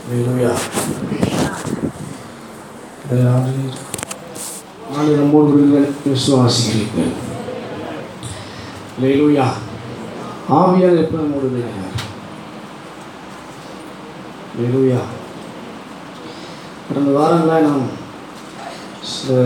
Hallelujah. ஆண்டவரே, நான் நம்மோடு விடுங்கள் விசுவாசிக்கிறீர்கள் லேலூயா ஆவியார் எப்போ நம்மோடு விடுகிறார் லேலூயா கடந்த வாரங்களாக நாம் சில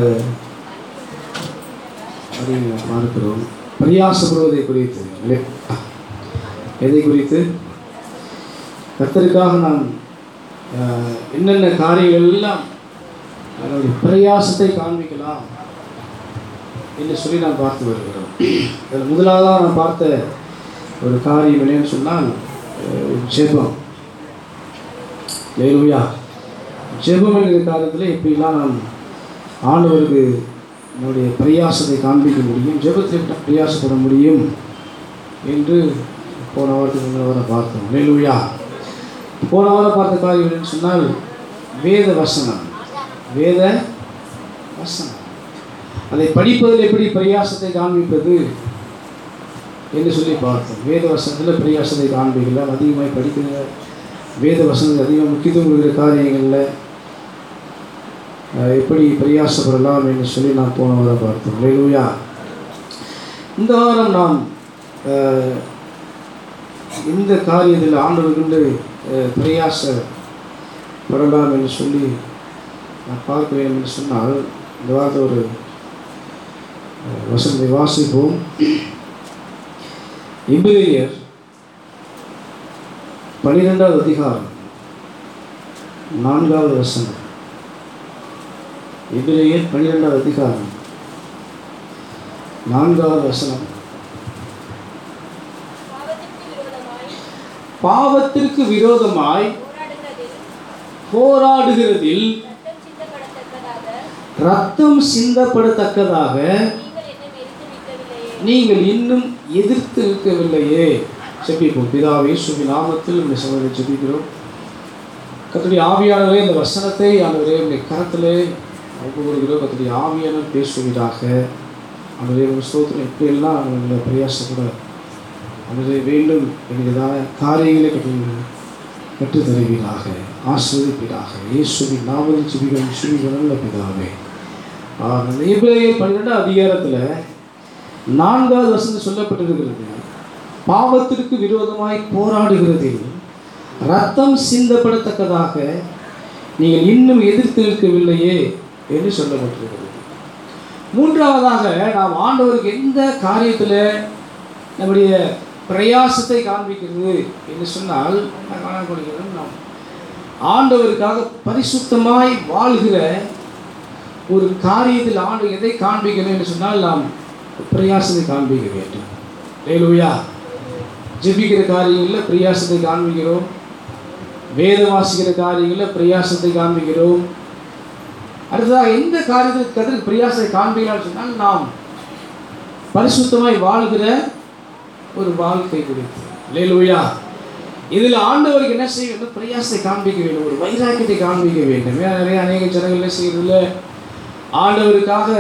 அறிவை பார்க்கிறோம் பிரயாசப்படுவதை குறித்து இல்லையா? எதை குறித்து கர்த்தருக்காக நாம் அஹ், என்னென்ன காரியங்கள் எல்லாம் அதனுடைய பிரயாசத்தை காண்பிக்கலாம் என்று சொல்லி நாம் பார்த்து வருகிறோம் அதில் முதலாவதாக நான் பார்த்த ஒரு காரியம் என்னன்னு சொன்னால் அஹ், ஜெபம் லேலுயா ஜெபம் என்கிற காரியத்தில் எப்படிலாம் நாம் ஆண்டவருக்கு நம்முடைய பிரயாசத்தை காண்பிக்க முடியும் ஜெபத்தில் எப்படி பிரயாசப்பட முடியும் என்று போன வாரத்துக்கு முந்தின வாரம் பார்த்தோம் லேலுயா போன வாரம் பார்த்த காரியம் என்னன்னு சொன்னால் வேத வசனம் வேத வசனம் அதை படிப்பதில் எப்படி பிரயாசத்தை காண்பிப்பது என்று சொல்லி பார்த்தோம் வேத வசனத்தில் பிரயாசத்தை காண்பிக்கலாம் அதிகமாக படிக்கிற வேத வசனத்துக்கு அதிகம் முக்கியத்துவம் கொடுக்குற காரியங்களில் அஹ், எப்படி பிரயாசப்படலாம் என்று சொல்லி நாம் போன வாரம் பார்த்தோம் லேலூயா இந்த வாரம் நாம் அஹ், இந்த காரியத்தில் ஆண்டவர்கள் பிரயாசப்படலாம் என்று சொல்லி நான் பார்க்க வேண்டும் என்று சொன்னால் இந்த வாரத்தை ஒரு அஹ், வசனத்தை வாசிப்போம் இபிரேயர் பனிரெண்டாவது அதிகாரம் நான்காவது வசனம் இபிரேயர் பனிரெண்டாவது அதிகாரம் நான்காவது வசனம் பாவத்திற்கு விரோதமாய் பாவத்திற்கு விரோதமாய் போராடுகிறதில் போராடுகிறதில் ரத்தம் சிந்தப்படத்தக்கதாக ரத்தம் சிந்தப்படத்தக்கதாக நீங்கள் நீங்கள் இன்னும் எதிர்த்து நிற்கவில்லையே இன்னும் எதிர்த்து இருக்கவில்லையே செபிப்போம் பிதாவே சுபி நாமத்தில் இந்த சமயத்தை செபிக்கிறோம் கத்துடைய ஆவியானவரே இந்த வசனத்தை ஆண்டவரே உடைய கரத்திலே ஒப்பு கொடுக்கிறோம் கத்துடைய ஆவியானவர் பேசுவதாக ஆண்டவரே உங்கள் ஸ்தோத்திரம் எப்படியெல்லாம் உங்களை பிரயாசப்பட ஆண்டவரே வேண்டும் என்கிறதான காரியங்களை கற்று கற்றுத் தருவீராக ஆஸ்வதிப்பீராக இயேசுவின் நாமத்தில் சுபிகள் சுபிகள் நல்ல பிதாவே எபிரேயர் பன்னிரெண்டாம் அதிகாரத்தில் நான்காவது வசனம் சொல்லப்பட்டிருக்கிறது பாவத்திற்கு விரோதமாய் போராடுகிறதில் ரத்தம் சிந்தப்படத்தக்கதாக நீங்கள் இன்னும் எதிர்த்து நிற்கவில்லையே என்று சொல்லப்பட்டிருக்கிறது மூன்றாவதாக நாம் ஆண்டவருக்கு எந்த காரியத்தில் நம்முடைய பிரயாசத்தை காண்பிக்கிறது என்று சொன்னால் நான் காணப்படுகிறது நாம் ஆண்டவருக்காக பரிசுத்தமாய் வாழ்கிற ஒரு காரியத்தில் ஆண்டு எதை காண்பிக்கணும் என்று சொன்னால் நாம் பிரயாசத்தை காண்பிக்க வேண்டும் லேலுயா ஜெபிக்கிற காரியங்களில் பிரயாசத்தை காண்பிக்கிறோம் வேத வாசிக்கிற காரியங்களில் பிரயாசத்தை காண்பிக்கிறோம் அடுத்ததாக எந்த காரியத்தில் கதிர் பிரயாசத்தை காண்பிக்கலாம்னு சொன்னால் நாம் பரிசுத்தமாய் வாழ்கிற ஒரு வாழ்க்கை குறித்து லேலுயா இதில் ஆண்டவருக்கு என்ன செய்ய வேண்டும் பிரயாசத்தை காண்பிக்க வேண்டும் ஒரு வைராக்கியத்தை காண்பிக்க வேண்டும் ஏன்னா நிறைய அநேக ஜனங்கள் என்ன செய்யறதில்ல ஆண்டவருக்காக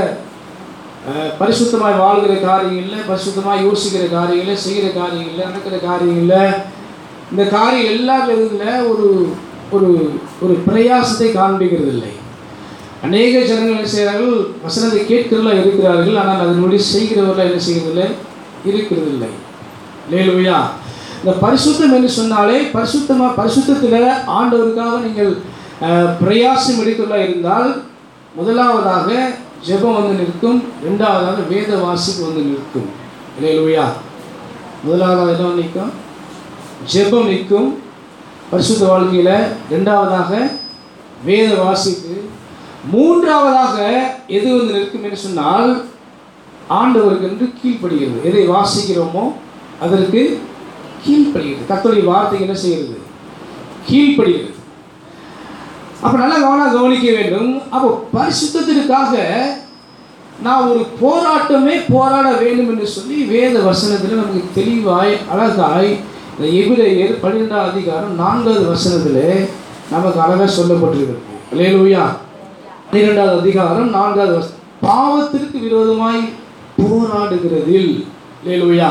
அஹ், பரிசுத்தமாய் வாழ்கிற காரியங்களில் பரிசுத்தமாய் யோசிக்கிற காரியங்களில் செய்கிற காரியங்களில் நடக்கிற காரியங்களில் இந்த காரியம் எல்லா இதில் ஒரு ஒரு ஒரு பிரயாசத்தை காண்பிக்கிறது இல்லை அநேக ஜனங்கள் என்ன செய்கிறார்கள் வசனத்தை கேட்கிறவர்களா இருக்கிறார்கள் ஆனால் அதனுடைய செய்கிறவர்களா என்ன செய்கிறதில்லை இருக்கிறதில்லை லேலுயா இந்த பரிசுத்தம் என்று சொன்னாலே பரிசுத்தமாக பரிசுத்தத்தில் ஆண்டவருக்காக நீங்கள் அஹ், பிரயாசம் எடுக்கிறதா இருந்தால் முதலாவதாக ஜெபம் வந்து நிற்கும் ரெண்டாவதாக வேத வாசிப்பு வந்து நிற்கும் லேலுயா முதலாவதாக என்ன நிற்கும் ஜெபம் நிற்கும் பரிசுத்த வாழ்க்கையில் ரெண்டாவதாக வேத வாசிப்பு மூன்றாவதாக எது வந்து நிற்கும் என்று சொன்னால் ஆண்டவருக்கு என்று கீழ்ப்படுகிறது எதை வாசிக்கிறோமோ அதற்கு கீழ்ப்படுகிறது கர்த்தருடைய வார்த்தை என்ன செய்கிறது கீழ்ப்படுகிறது அப்போ நல்லா கவனம் கவனிக்க வேண்டும் அப்போ பரிசுத்தத்திற்காக நான் ஒரு போராட்டமே போராட வேண்டும் என்று சொல்லி வேத வசனத்தில் நமக்கு தெளிவாய் அழகாய் இந்த எபிரேயர் பன்னிரெண்டாம் அதிகாரம் நான்காவது வசனத்தில் நமக்கு அழகாக சொல்லப்பட்டிருக்கிறது லேலூயா பன்னிரெண்டாவது அதிகாரம் நான்காவது வசனம் பாவத்திற்கு விரோதமாய் போராடுகிறதில் லேலூயா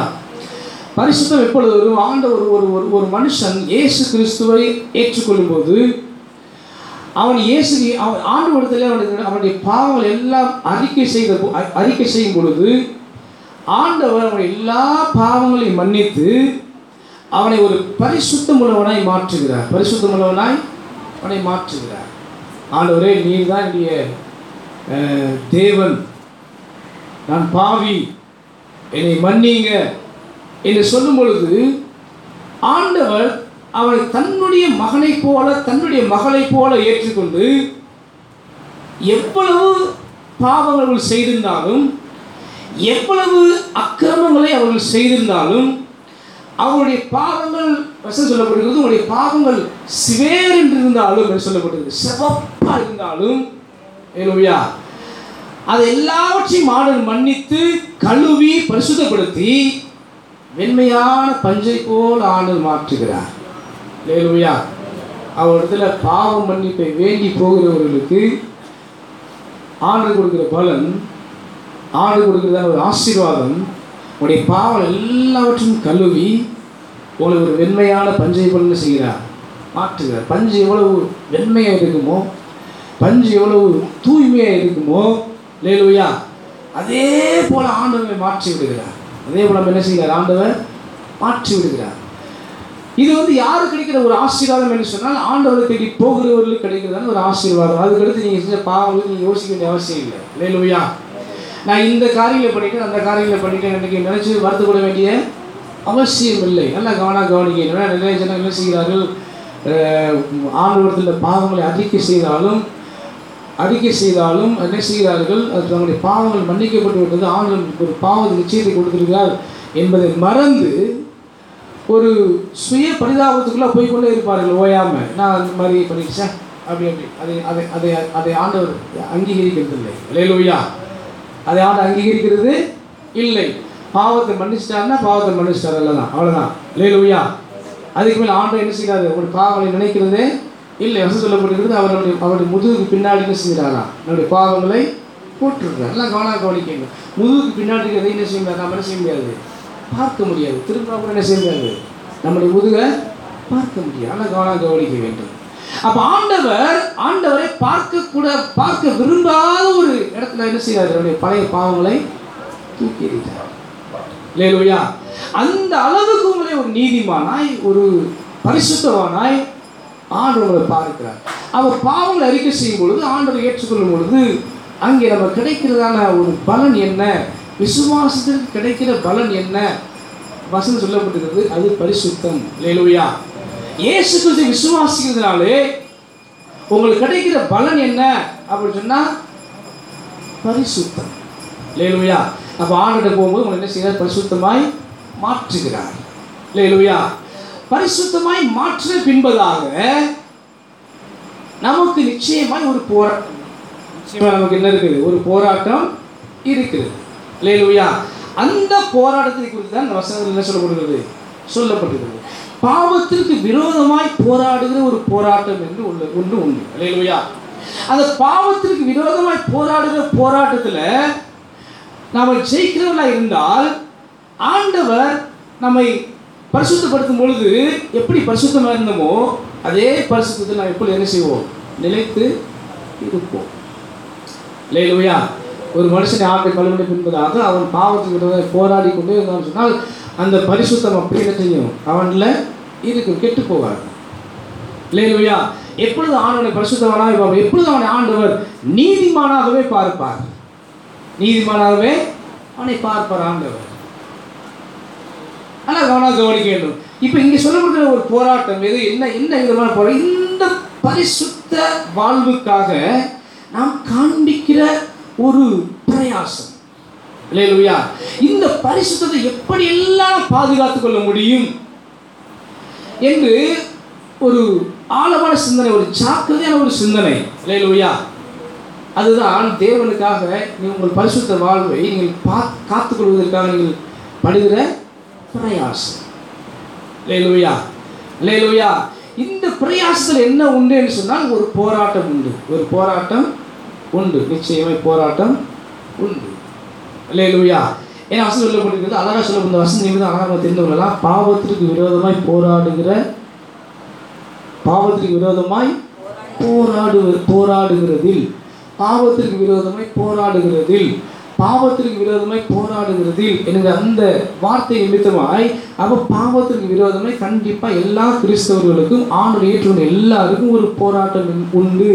பரிசுத்தம் எப்பொழுது வரும் ஆண்டவர் ஒரு ஒரு ஒரு மனுஷன் இயேசு கிறிஸ்துவை ஏற்றுக்கொள்ளும்போது அவன் இயேசு அவன் ஆண்டு விடத்தில் அவனுக்கு அவனுடைய பாவங்கள் எல்லாம் அறிக்கை செய்த பொ- அ- அறிக்கை செய்யும் பொழுது ஆண்டவர் அவனுடைய எல்லா பாவங்களையும் மன்னித்து அவனை ஒரு பரிசுத்தமுள்ளவனாய் மாற்றுகிறார் பரிசுத்தமுள்ளவனாய் அவனை மாற்றுகிறார் ஆண்டவரே நீர் தான் என்னுடைய அஹ், தேவன் நான் பாவி என்னை மன்னிங்க என்று சொல்லும் பொழுது ஆண்டவர் அவனை தன்னுடைய மகனைப் போல தன்னுடைய மகளைப் போல ஏற்றுக்கொண்டு எவ்வளவு பாவங்கள் அவர்கள் செய்திருந்தாலும் எவ்வளவு அக்கிரமங்களை அவர்கள் செய்திருந்தாலும் அவருடைய பாவங்கள் வசனம் சொல்லப்படுகிறது உங்களுடைய பாவங்கள் சிவேர் என்று இருந்தாலும் என்று சொல்லப்படுகிறது சிவப்பாக இருந்தாலும் ஏலோயா அது எல்லாவற்றையும் ஆண்டவர் மன்னித்து கழுவி பரிசுத்தப்படுத்தி வெண்மையான பஞ்சை போல் ஆண்டவர் மாற்றுகிறார் லேலுயா அவரிடத்துல பாவ மன்னிப்பை வேண்டி போகிறவர்களுக்கு ஆண்டு கொடுக்கிற பலன் ஆண்டு கொடுக்கிறதான ஒரு ஆசீர்வாதம் உங்களுடைய பாவம் எல்லாவற்றையும் கழுவி உங்களுக்கு ஒரு வெண்மையான பஞ்சை பலன் செய்கிறார் மாற்றுகிறார் பஞ்சு எவ்வளவு வெண்மையாக இருக்குமோ பஞ்சு எவ்வளவு தூய்மையாக இருக்குமோ லேலுயா அதே போல் ஆண்டவரை மாற்றி விடுகிறார் அதே போல் நம்ம என்ன செய்கிறார் ஆண்டவர் மாற்றி விடுகிறார் இது வந்து யாருக்கு கிடைக்கிற ஒரு ஆசீர்வாதம் என்று சொன்னால் ஆண்டவரை தேடி போகிறவர்களுக்கு கிடைக்கிறதான ஒரு ஆசீர்வாதம் அதுக்கடுத்து நீங்கள் செஞ்ச பாவங்களுக்கு நீங்கள் யோசிக்க வேண்டிய அவசியம் இல்லை லேலுயா நான் இந்த காரியங்களை பண்ணிட்டேன் அந்த காரியங்களை பண்ணிட்டேன் எனக்கு நினைச்சு வருத்தப்பட வேண்டிய அவசியம் இல்லை நல்லா கவனம் கவனிக்கணும் நிறைய ஜனங்கள் என்ன செய்கிறார்கள் ஆண்டவரத்தில் பாவங்களை அறிக்கை செய்தாலும் அறிக்கை செய்தாலும் என்ன செய்கிறார்கள் அது தங்களுடைய பாவங்கள் மன்னிக்கப்பட்டு விட்டது ஆண்டவர் ஒரு பாவத்துக்கு நிச்சயத்தை கொடுத்திருக்கிறார் என்பதை மறந்து ஒரு சுய பரிதாபத்துக்குள்ளே போய் கொண்டே இருப்பார்கள் ஓயாமல் நான் அந்த மாதிரி பண்ணிடுச்சேன் அப்படி அப்படி அதை அதை அதை அதை ஆண்டவர் அங்கீகரிக்கிறது இல்லை லேலுயா அதை ஆண்டு அங்கீகரிக்கிறது இல்லை பாவத்தை மன்னிச்சிட்டாருன்னா பாவத்தை மன்னிச்சிட்டார் தான் அவ்வளோதான் லேலுயா அதுக்கு மேலே ஆண்டவர் என்ன செய்கிறாரு ஒரு பாவங்களை நினைக்கிறதே இல்லை வசம் சொல்லப்பட்டிருக்கிறது அவருடைய அவருடைய முதுகுக்கு பின்னாடி என்ன செய்கிறாராம் நம்முடைய பாவங்களை போட்டுருக்கிறார் எல்லாம் கவனம் கவனிக்கணும் முதுகுக்கு பின்னாடி இருக்கிறதை என்ன செய்ய முடியாது நம்ம என்ன செய்ய முடியாது பார்க்க முடியாது திரும்ப கூட என்ன செய்ய முடியாது நம்முடைய முதுகை பார்க்க முடியாது ஆனால் கவனம் கவனிக்க வேண்டும் அப்போ ஆண்டவர் ஆண்டவரை பார்க்க கூட பார்க்க விரும்பாத ஒரு இடத்துல என்ன செய்கிறார் அவருடைய பழைய பாவங்களை தூக்கி எறிகிறார் லேலுயா அந்த அளவுக்கு உங்களை ஒரு நீதிமானாய் ஒரு பரிசுத்தவானாய் ஆண்டவர் உங்களை பார்க்கிறார் அவர் பாவங்களை அறிக்கை செய்யும் பொழுது ஆண்டவர் ஏற்றுக்கொள்ளும் பொழுது அங்கே நம்ம கிடைக்கிறதான ஒரு பலன் என்ன விசுவாசத்திற்கு கிடைக்கிற பலன் என்ன வசனம் சொல்லப்பட்டிருக்கிறது அது பரிசுத்தம் லேலுயா இயேசு கிறிஸ்து விசுவாசிக்கிறதுனாலே உங்களுக்கு கிடைக்கிற பலன் என்ன அப்படின்னு சொன்னா பரிசுத்தம் லேலுயா அப்போ ஆண்டுகிட்ட போகும்போது உங்களை என்ன செய்கிறார் பரிசுத்தமாய் மாற்றுகிறார் லேலுயா பரிசுத்தமாய் மாற்ற பின்பதாக நமக்கு நிச்சயமாய் ஒரு போராட்டம் நிச்சயமா நமக்கு என்ன இருக்குது ஒரு போராட்டம் இருக்குது லேலுயா அந்த போராட்டத்தை குறித்து தான் இந்த வசனத்தில் என்ன சொல்லப்படுகிறது சொல்லப்பட்டிருக்கிறது பாவத்திற்கு விரோதமாய் போராடுகிற ஒரு போராட்டம் என்று உள்ள ஒன்று உண்டு லேலுயா அந்த பாவத்திற்கு விரோதமாய் போராடுகிற போராட்டத்தில் நாம் ஜெயிக்கிறவர்களாக இருந்தால் ஆண்டவர் நம்மை பரிசுத்தப்படுத்தும் பொழுது எப்படி பரிசுத்தமாக இருந்தோமோ அதே பரிசுத்தத்தை நாம் எப்படி என்ன செய்வோம் நிலைத்து இருப்போம் லேலுயா ஒரு மனுஷனை ஆண்டை கழுவினை பின்பதாக அவன் பாவத்துக்கு விரோதமாக போராடி கொண்டே இருந்தான்னு சொன்னால் அந்த பரிசுத்தம் அப்படி என்ன செய்யும் அவனில் இருக்கும் கெட்டு போகாது லேலுயா எப்பொழுது ஆண்டவனை பரிசுத்தவனாக பார்ப்பார் எப்பொழுது அவனை ஆண்டவர் நீதிமானாகவே பார்ப்பார் நீதிமானாகவே அவனை பார்ப்பார் ஆண்டவர் ஆனால் கவனம் கவனிக்க வேண்டும் இப்போ இங்கே சொல்லப்படுகிற ஒரு போராட்டம் எது என்ன என்ன விதமான போராட்டம் இந்த பரிசுத்த வாழ்வுக்காக நாம் காண்பிக்கிற ஒரு பிரயாசம் இல்லையா இந்த பரிசுத்தத்தை எப்படியெல்லாம் பாதுகாத்துக் கொள்ள முடியும் என்று ஒரு ஆழமான சிந்தனை ஒரு ஜாக்கிரதையான ஒரு சிந்தனை இல்லையா அதுதான் தேவனுக்காக நீங்கள் உங்கள் பரிசுத்த வாழ்வை நீங்கள் பா காத்துக்கொள்வதற்காக நீங்கள் படுகிற பிரயாசம் லேலுயா லேலுயா இந்த பிரயாசத்தில் என்ன உண்டு என்று சொன்னால் ஒரு போராட்டம் உண்டு ஒரு போராட்டம் உண்டு நிச்சயமாய் போராட்டம் உண்டு லேலுயா ஏன்னா வசனம் சொல்லப்பட்டிருக்கிறது அழகாக சொல்ல இந்த வசனம் நீங்கள் தான் அழகாக தெரிந்து கொள்ளலாம் பாவத்திற்கு விரோதமாய் போராடுகிற பாவத்திற்கு விரோதமாய் போராடு போராடுகிறதில் பாவத்திற்கு விரோதமாய் போராடுகிறதில் பாவத்திற்கு விரோதமாய் போராடுகிறதில் என்கிற அந்த வார்த்தை நிமித்தமாய் அப்போ பாவத்திற்கு விரோதமாய் கண்டிப்பா எல்லா கிறிஸ்தவர்களுக்கும் ஆண்டு ஏற்றுள்ள எல்லாருக்கும் ஒரு போராட்டம் உண்டு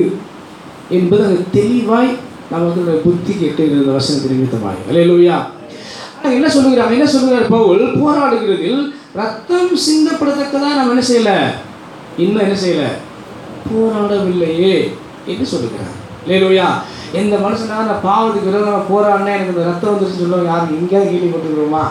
என்பது அங்கே தெளிவாய் நமக்கு புத்தி கேட்டுகிறது இந்த வசனத்தின் நிமித்தமாய் அல்லேலூயா ஆனா என்ன சொல்லுகிறாங்க என்ன சொல்லுகிறார் பவுல் போராடுகிறதில் ரத்தம் சிந்தப்படத்தக்கதான் நம்ம என்ன செய்யல இன்னும் என்ன செய்யல போராடவில்லையே என்று சொல்லுகிறார் லேலூயா எந்த மனுஷனா நான் பாவத்துக்கு விரோதமாக போராடினா எனக்கு இந்த ரத்தம் வந்துருச்சுன்னு சொல்லுவாங்க யாரும் எங்கேயாவது கேள்விப்பட்டுக்கிறோமா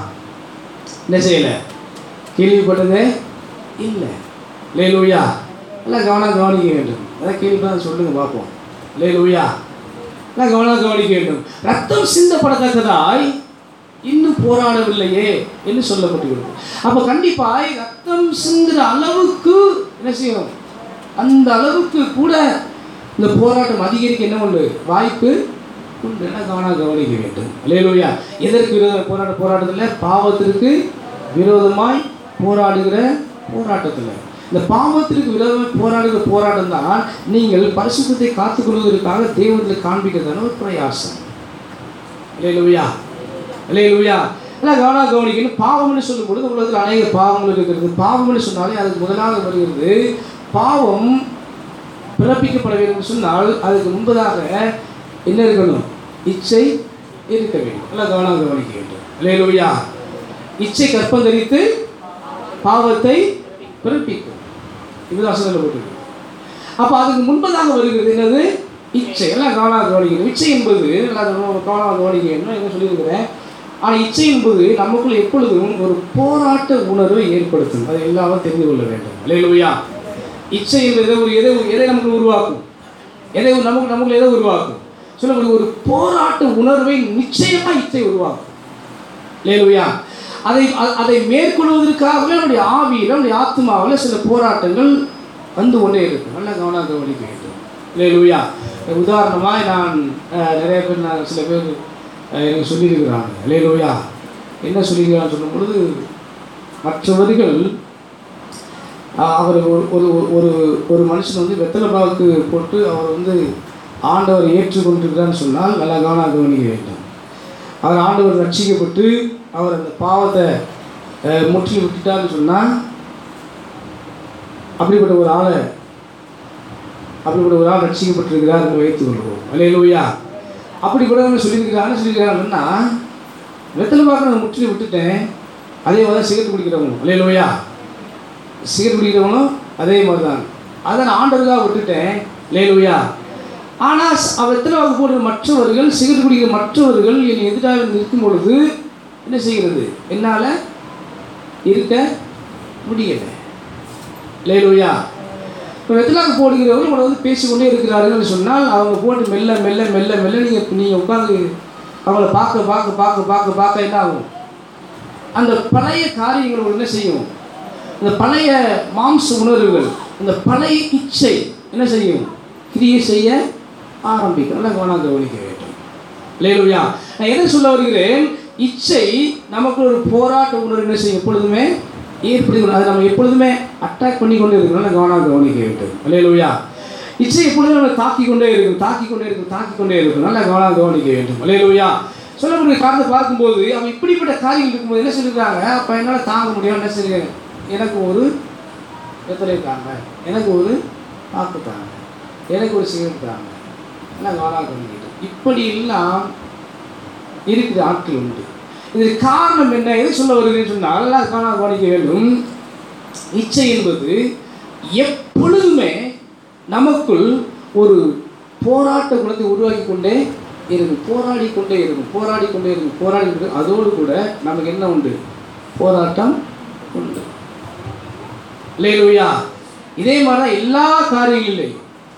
என்ன செய்யல கேள்விப்பட்டதே இல்லை லேலூயா எல்லாம் கவனம் கவனிக்க வேண்டும் அதான் கேள்விப்பட்ட சொல்லுங்க பார்ப்போம் லேலூயா எல்லாம் கவனம் கவனிக்க வேண்டும் ரத்தம் சிந்தப்படத்தக்கதாய் இன்னும் போராடவில்லையே என்று சொல்லப்பட்டுள்ளது அப்போ கண்டிப்பாய் ரத்தம் சிந்துற அளவுக்கு என்ன செய்யும் அந்த அளவுக்கு கூட இந்த போராட்டம் அதிகரிக்க என்ன உண்டு வாய்ப்பு உண்டு என கவனம் கவனிக்க வேண்டும் அல்லேலூயா எதற்கு விரோத போராட்ட போராட்டத்தில் பாவத்திற்கு விரோதமாய் போராடுகிற போராட்டத்தில் இந்த பாவத்திற்கு விரோதமாய் போராடுகிற போராட்டம் தான் நீங்கள் பரிசுத்தத்தை காத்துக்கொள்வதற்காக தேவத்தில் காண்பிக்கிறதான ஒரு பிரயாசம் அல்லேலூயா அல்லேலூயா எல்லாம் கவனம் கவனிக்கணும் பாவம்னு சொல்லும் பொழுது உலகத்தில் அநேக பாவங்கள் இருக்கிறது பாவம்னு சொன்னாலே அதுக்கு முதலாக வருகிறது பாவம் பிறப்பிக்கப்பட வேண்டும் சொன்னால் அதுக்கு முன்பதாக என்ன இருக்கணும் இச்சை இருக்க வேண்டும் எல்லாம் கவனம் கவனிக்க வேண்டும் அல்லேலூயா இச்சை கற்பம் தரித்து பாவத்தை பிறப்பிக்கும் இது வசனத்தில் போட்டிருக்கு அப்போ அதுக்கு முன்பதாக வருகிறது என்னது இச்சை எல்லாம் கவனம் கவனிக்கணும் இச்சை என்பது எல்லாம் கவனம் கவனிக்கணும் என்ன சொல்லியிருக்கிறேன் ஆனால் இச்சை என்பது நமக்குள் எப்பொழுதும் ஒரு போராட்ட உணர்வை ஏற்படுத்தும் அதை எல்லாரும் தெரிந்து கொள்ள வேண்டும் அல்லேலூயா இச்சை என்பது ஒரு எதை எதை நமக்கு உருவாக்கும் எதை நமக்கு நமக்கு எதை உருவாக்கும் சொல்லக்கூடிய ஒரு போராட்ட உணர்வை நிச்சயமா இச்சை உருவாக்கும் லேலுயா அதை அ- அதை மேற்கொள்வதற்காகவே நம்முடைய ஆவியில் நம்முடைய ஆத்மாவில் சில போராட்டங்கள் வந்து கொண்டே இருக்கும் நல்ல கவனம் கவனிக்க வேண்டும் லேலுயா உதாரணமாக நான் அஹ், நிறைய பேர் நான் சில பேர் அஹ், எனக்கு சொல்லியிருக்கிறாங்க லேலுயா என்ன சொல்லியிருக்கிறான்னு சொல்லும் பொழுது மற்றவர்கள் ஆஹ் அவர் ஒரு ஒரு ஒரு ஒரு மனுஷன் வந்து வெத்தலை பாக்கு போட்டு அவர் வந்து ஆண்டவர் ஏற்றுக்கொண்டிருக்கிறான்னு சொன்னால் நல்லா கவனம் கவனிக்க வேண்டும் அவர் ஆண்டவர் ரட்சிக்கப்பட்டு அவர் அந்த பாவத்தை அஹ், முற்றிலும் விட்டுட்டான்னு சொன்னால் அப்படிப்பட்ட ஒரு ஆளை அப்படிப்பட்ட ஒரு ஆள் ரட்சிக்கப்பட்டிருக்கிறார் என்று வைத்துக் கொள்வோம் அல்லையா அப்படி கூட அவங்க சொல்லியிருக்கிறாங்க சொல்லியிருக்கிறாங்கன்னா வெத்தலை பாக்கு நான் முற்றிலும் விட்டுட்டேன் அதே மாதிரி தான் சிகரெட் குடிக்கிறவங்க அல்லையா சிகரெட் குடிக்கிறவங்களும் அதே மாதிரி தான் அதை நான் ஆண்டவருக்காக விட்டுட்டேன் லேலுயா ஆனால் அவர் எத்தனை வாக்கு போடுற மற்றவர்கள் சிகரெட் குடிக்கிற மற்றவர்கள் என் எதிராக நிற்கும் பொழுது என்ன செய்கிறது என்னால் இருக்க முடியலை லேலுயா இப்போ வெத்தலாக்கு போடுகிறவர்கள் உங்களை வந்து பேசிக்கொண்டே இருக்கிறார்கள் சொன்னால் அவங்க போட்டு மெல்ல மெல்ல மெல்ல மெல்ல நீங்கள் நீங்கள் உட்காந்து அவங்கள பார்க்க பார்க்க பார்க்க பார்க்க பார்க்க என்ன ஆகும் அந்த பழைய காரியங்கள் உங்களுக்கு என்ன செய்யும் இந்த பழைய மாம்ச உணர்வுகள் இந்த பழைய இச்சை என்ன செய்யும் கிரியை செய்ய ஆரம்பிக்கும் நல்லா கவனம் கவனிக்க வேண்டும் லேலுயா நான் எதை சொல்ல வருகிறேன் இச்சை நமக்கு ஒரு போராட்ட உணர்வு என்ன செய்யும் எப்பொழுதுமே ஏற்படுத்தி அதை நம்ம எப்பொழுதுமே அட்டாக் பண்ணி கொண்டே இருக்கணும் நல்லா கவனம் கவனிக்க வேண்டும் லேலுயா இச்சை எப்பொழுதும் நம்ம தாக்கி கொண்டே இருக்கும் தாக்கி கொண்டே இருக்கும் தாக்கி கொண்டே இருக்கும் நல்லா கவனம் கவனிக்க வேண்டும் லேலுயா சொல்லக்கூடிய காரணத்தை பார்க்கும்போது அவன் இப்படிப்பட்ட காரியங்கள் இருக்கும்போது என்ன சொல்லியிருக்காங்க அப்போ என்னால் தாங்க முடியும் என்ன செய்யுங்க எனக்கு ஒரு வெத்தலை தாங்க எனக்கு ஒரு பாக்கு தாங்க எனக்கு ஒரு சிகரெட் தாங்க எல்லாம் கவனம் கவனிக்கிட்டு இப்படி எல்லாம் இருக்கிற ஆட்கள் உண்டு இதற்கு காரணம் என்ன எது சொல்ல வருகிறேன்னு சொன்னால் நல்லா கவனம் கவனிக்க வேண்டும் இச்சை என்பது எப்பொழுதுமே நமக்குள் ஒரு போராட்ட குணத்தை உருவாக்கி கொண்டே இருக்கும் போராடி கொண்டே இருக்கும் போராடி கொண்டே இருக்கும் போராடி கொண்டே அதோடு கூட நமக்கு என்ன உண்டு போராட்டம் உண்டு லேலுயா இதே மாதிரி தான் எல்லா காரியங்களிலையும்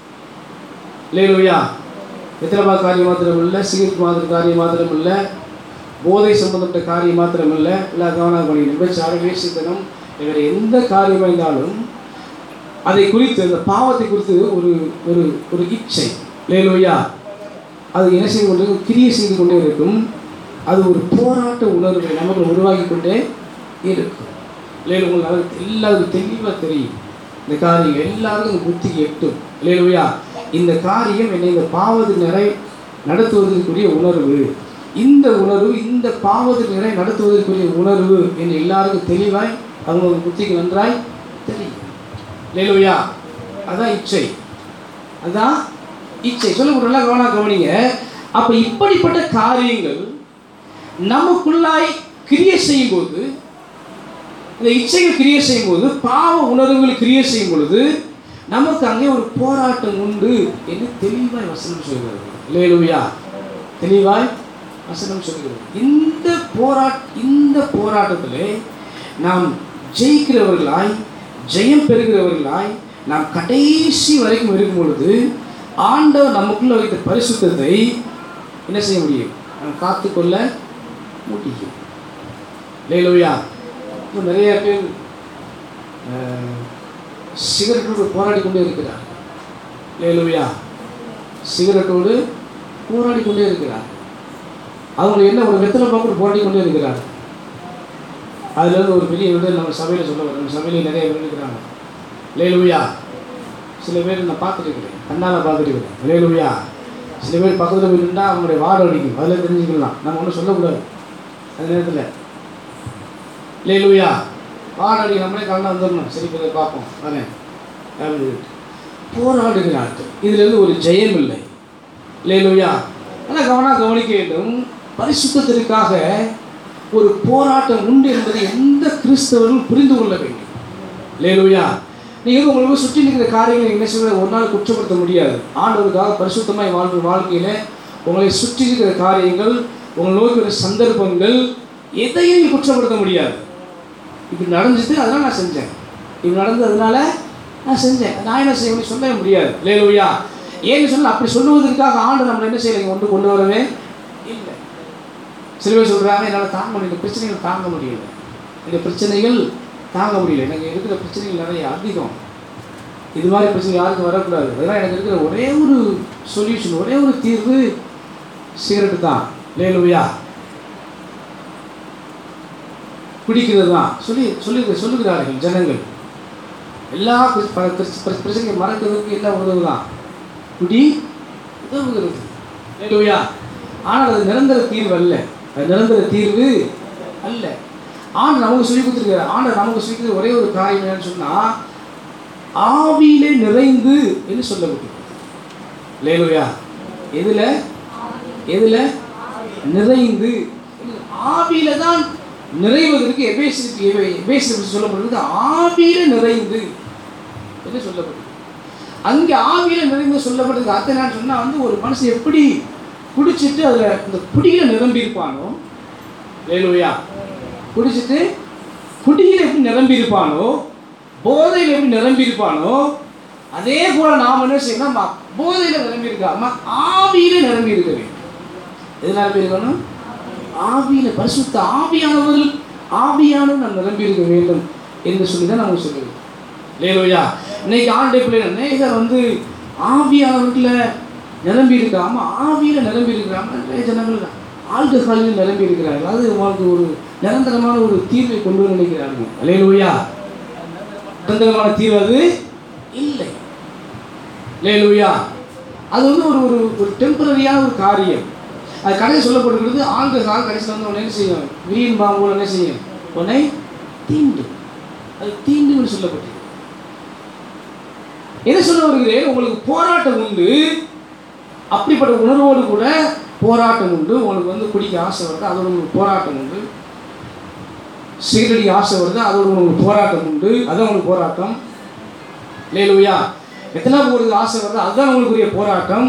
லேலுயா எத்தனை காரியம் மாத்திரம் இல்லை சிகிச்சை மாதிரி காரியம் மாத்திரம் இல்லை போதை சம்பந்தப்பட்ட காரியம் மாத்திரம் இல்லை எல்லா கவனம் பண்ணி விபச்சாரம் வேசித்தனம் வேறு எந்த காரியமாக இருந்தாலும் அதை குறித்து அந்த பாவத்தை குறித்து ஒரு ஒரு ஒரு இச்சை லேலுயா அது என்ன செய்து கொண்டு கிரியை செய்து கொண்டே இருக்கும் அது ஒரு போராட்ட உணர்வை நமக்கு உருவாக்கி கொண்டே இருக்கும் லேலு உங்களுக்கு அது எல்லாருக்கும் தெளிவாக தெரியும் இந்த காரியம் எல்லாருக்கும் இந்த புத்திக்கு எட்டும் இல்லையா இந்த காரியம் என்னை இந்த பாவத்து நிறை நடத்துவதற்குரிய உணர்வு இந்த உணர்வு இந்த பாவத்து நிறை நடத்துவதற்குரிய உணர்வு என்று எல்லாருக்கும் தெளிவாய் அவங்க புத்திக்கு நன்றாய் தெரியும் இல்லையா அதான் இச்சை அதான் இச்சை சொல்ல நல்லா கவனம் கவனிங்க அப்ப இப்படிப்பட்ட காரியங்கள் நமக்குள்ளாய் கிரியை செய்யும் போது இந்த இச்சைகள் கிரியை செய்யும் போது பாவ உணர்வுகள் கிரியை செய்யும் பொழுது நமக்கு அங்கே ஒரு போராட்டம் உண்டு என்று தெளிவாய் வசனம் சொல்கிறது இல்லையா தெளிவாய் வசனம் சொல்கிறது இந்த போராட் இந்த போராட்டத்திலே நாம் ஜெயிக்கிறவர்களாய் ஜெயம் பெறுகிறவர்களாய் நாம் கடைசி வரைக்கும் இருக்கும் பொழுது ஆண்டவர் நமக்குள்ள வைத்த பரிசுத்தத்தை என்ன செய்ய முடியும் நாம் காத்துக்கொள்ள முடியும் லேலோயா இப்போ நிறைய பேர் அஹ், சிகரெட்டோடு போராடி கொண்டே இருக்கிறார் லேலோயா சிகரெட்டோடு போராடி கொண்டே இருக்கிறார் அவங்க என்ன ஒரு வெத்தலை பாக்கு போராடி கொண்டே இருக்கிறார் அதுல இருந்து ஒரு பெரிய விட நம்ம சபையில் சொல்ல வரோம் நம்ம சபையில் நிறைய பேர் இருக்கிறாங்க லேலுயா சில பேர் நான் பார்த்துருக்கிறேன் கண்ணால் பார்த்துருக்கிறேன் லேலுயா சில பேர் பக்கத்தில் போய் நின்றா அவங்களுடைய வாடை அடிக்கும் அதில் தெரிஞ்சுக்கலாம் நம்ம ஒன்றும் சொல்லக்கூடாது அந்த நேரத்தில் லேலுயா வாடை அடிக்க நம்மளே கலந்து வந்துடணும் சரி இப்போ பார்ப்போம் வரேன் அப்படின்னு சொல்லிட்டு. போராடுகிறார்கள் இதிலிருந்து ஒரு ஜெயம் இல்லை லேலுயா ஆனால் கவனம் கவனிக்க வேண்டும் பரிசுத்தத்திற்காக ஒரு போராட்டம் உண்டு என்பதை எந்த கிறிஸ்தவரும் புரிந்து கொள்ள வேண்டும் லேலுயா நீங்கள் உங்களுக்கு சுற்றி இருக்கிற காரியங்களை என்ன செய்வது ஒரு நாள் குற்றப்படுத்த முடியாது ஆண்டவருக்காக பரிசுத்தமாய் வாழ்ற வாழ்க்கையில உங்களை சுற்றி இருக்கிற காரியங்கள் உங்களை நோக்கி வர சந்தர்ப்பங்கள் எதையும் நீ குற்றப்படுத்த முடியாது இப்படி நடந்துச்சு அதனால நான் செஞ்சேன் இப்படி நடந்ததுனால நான் செஞ்சேன் நான் என்ன செய்யணும்னு சொல்லவே முடியாது லேலுயா ஏன்னு சொன்னால் அப்படி சொல்லுவதற்காக ஆண்டு நம்மளை என்ன செய்யலை கொண்டு கொண்டு வரவே இல்லை சில பேர் சொல்கிறாங்க என்னால் தாங்க முடியல பிரச்சனைகள் தாங்க முடியல இந்த பிரச்சனைகள் தாங்க முடியல எனக்கு இருக்கிற பிரச்சனைகள் நிறைய அதிகம் இது மாதிரி பிரச்சனை யாருக்கும் வரக்கூடாது அதெல்லாம் எனக்கு இருக்கிற ஒரே ஒரு சொல்யூஷன் ஒரே ஒரு தீர்வு சிகரெட்டு தான் லேலுயா குடிக்கிறது தான் சொல்லி சொல்லி சொல்லுகிறார்கள் ஜனங்கள் எல்லா பிர- ப- பிர- பிர- பிரச்சனையை மறக்கிறதுக்கு எல்லாம் உதவு தான் குடி உதவுகிறது லேலுயா ஆனால் அது நிரந்தர தீர்வு அல்ல அது நிரந்தர தீர்வு அல்ல ஆண்டு நமக்கு சொல்லி கொடுத்துருக்காரு ஆண்டு நமக்கு சொல்லி கொடுத்த ஒரே ஒரு காரியம் என்னன்னு சொன்னால் ஆவியிலே நிறைந்து என்று சொல்லப்பட்டிருக்கு லேலுயா எதில் எதில் நிறைந்து ஆவியில தான் நிறைவதற்கு எபேசிற்கு எபேசிற்கு சொல்லப்படுறது ஆவியில நிறைந்து என்று சொல்லப்படுது அங்கே ஆவியில நிறைந்து சொல்லப்படுறது அர்த்தம் என்னன்னு சொன்னா வந்து ஒரு மனுஷன் எப்படி குடிச்சிட்டு அதுல இந்த குடியில நிரம்பி இருப்பானோ லேலுயா குடிச்சிட்டு குடியில எப்படி நிரம்பி இருப்பானோ போதையில் எப்படி நிரம்பி இருப்பானோ அதே போல நாம் என்ன செய்யணும் நம்ம போதையில நிரம்பி இருக்காம ஆவியில நிரம்பி இருக்க வேண்டும் எது நிரம்பி இருக்கணும் ஆவியில பரிசுத்த ஆவியானவர்கள் ஆவியானவர் நாம் நிரம்பி இருக்க வேண்டும் என்று சொல்லி தான் நமக்கு சொல்லுது லேலோயா இன்னைக்கு ஆண்டை பிள்ளைகள் அநேகர் வந்து ஆவியானவர்களை நிரம்பி இருக்காம ஆவியில நிரம்பி இருக்கிறாம நிறைய ஜனங்கள் ஆல்கஹாலில் நிரம்பி இருக்கிறார்கள் அது அவங்களுக்கு ஒரு நிரந்தரமான ஒரு தீர்வை கொண்டு வர நினைக்கிறார்கள் லேலோயா நிரந்தரமான தீர்வு அது இல்லை லேலூயா அது வந்து ஒரு ஒரு ஒரு டெம்பரரியான ஒரு காரியம் அது கடையில் சொல்லப்படுகிறது ஆல்கஹால் கடைசியில் வந்து உன்னை என்ன செய்யும் வீண் பாம்பு என்ன செய்யும் உன்னை தீண்டும் அது தீண்டுன்னு சொல்லப்பட்டிருக்கு என்ன சொல்ல வருகிறேன் உங்களுக்கு போராட்டம் உண்டு அப்படிப்பட்ட உணர்வோடு கூட போராட்டம் உண்டு உங்களுக்கு வந்து குடிக்க ஆசை வருது அதோட உங்களுக்கு போராட்டம் உண்டு சீரடி ஆசை வருது அதோட உங்களுக்கு போராட்டம் உண்டு அதான் உங்களுக்கு போராட்டம் லேலுயா எத்தனை போகிறது ஆசை வருது அதுதான் உங்களுக்குரிய போராட்டம்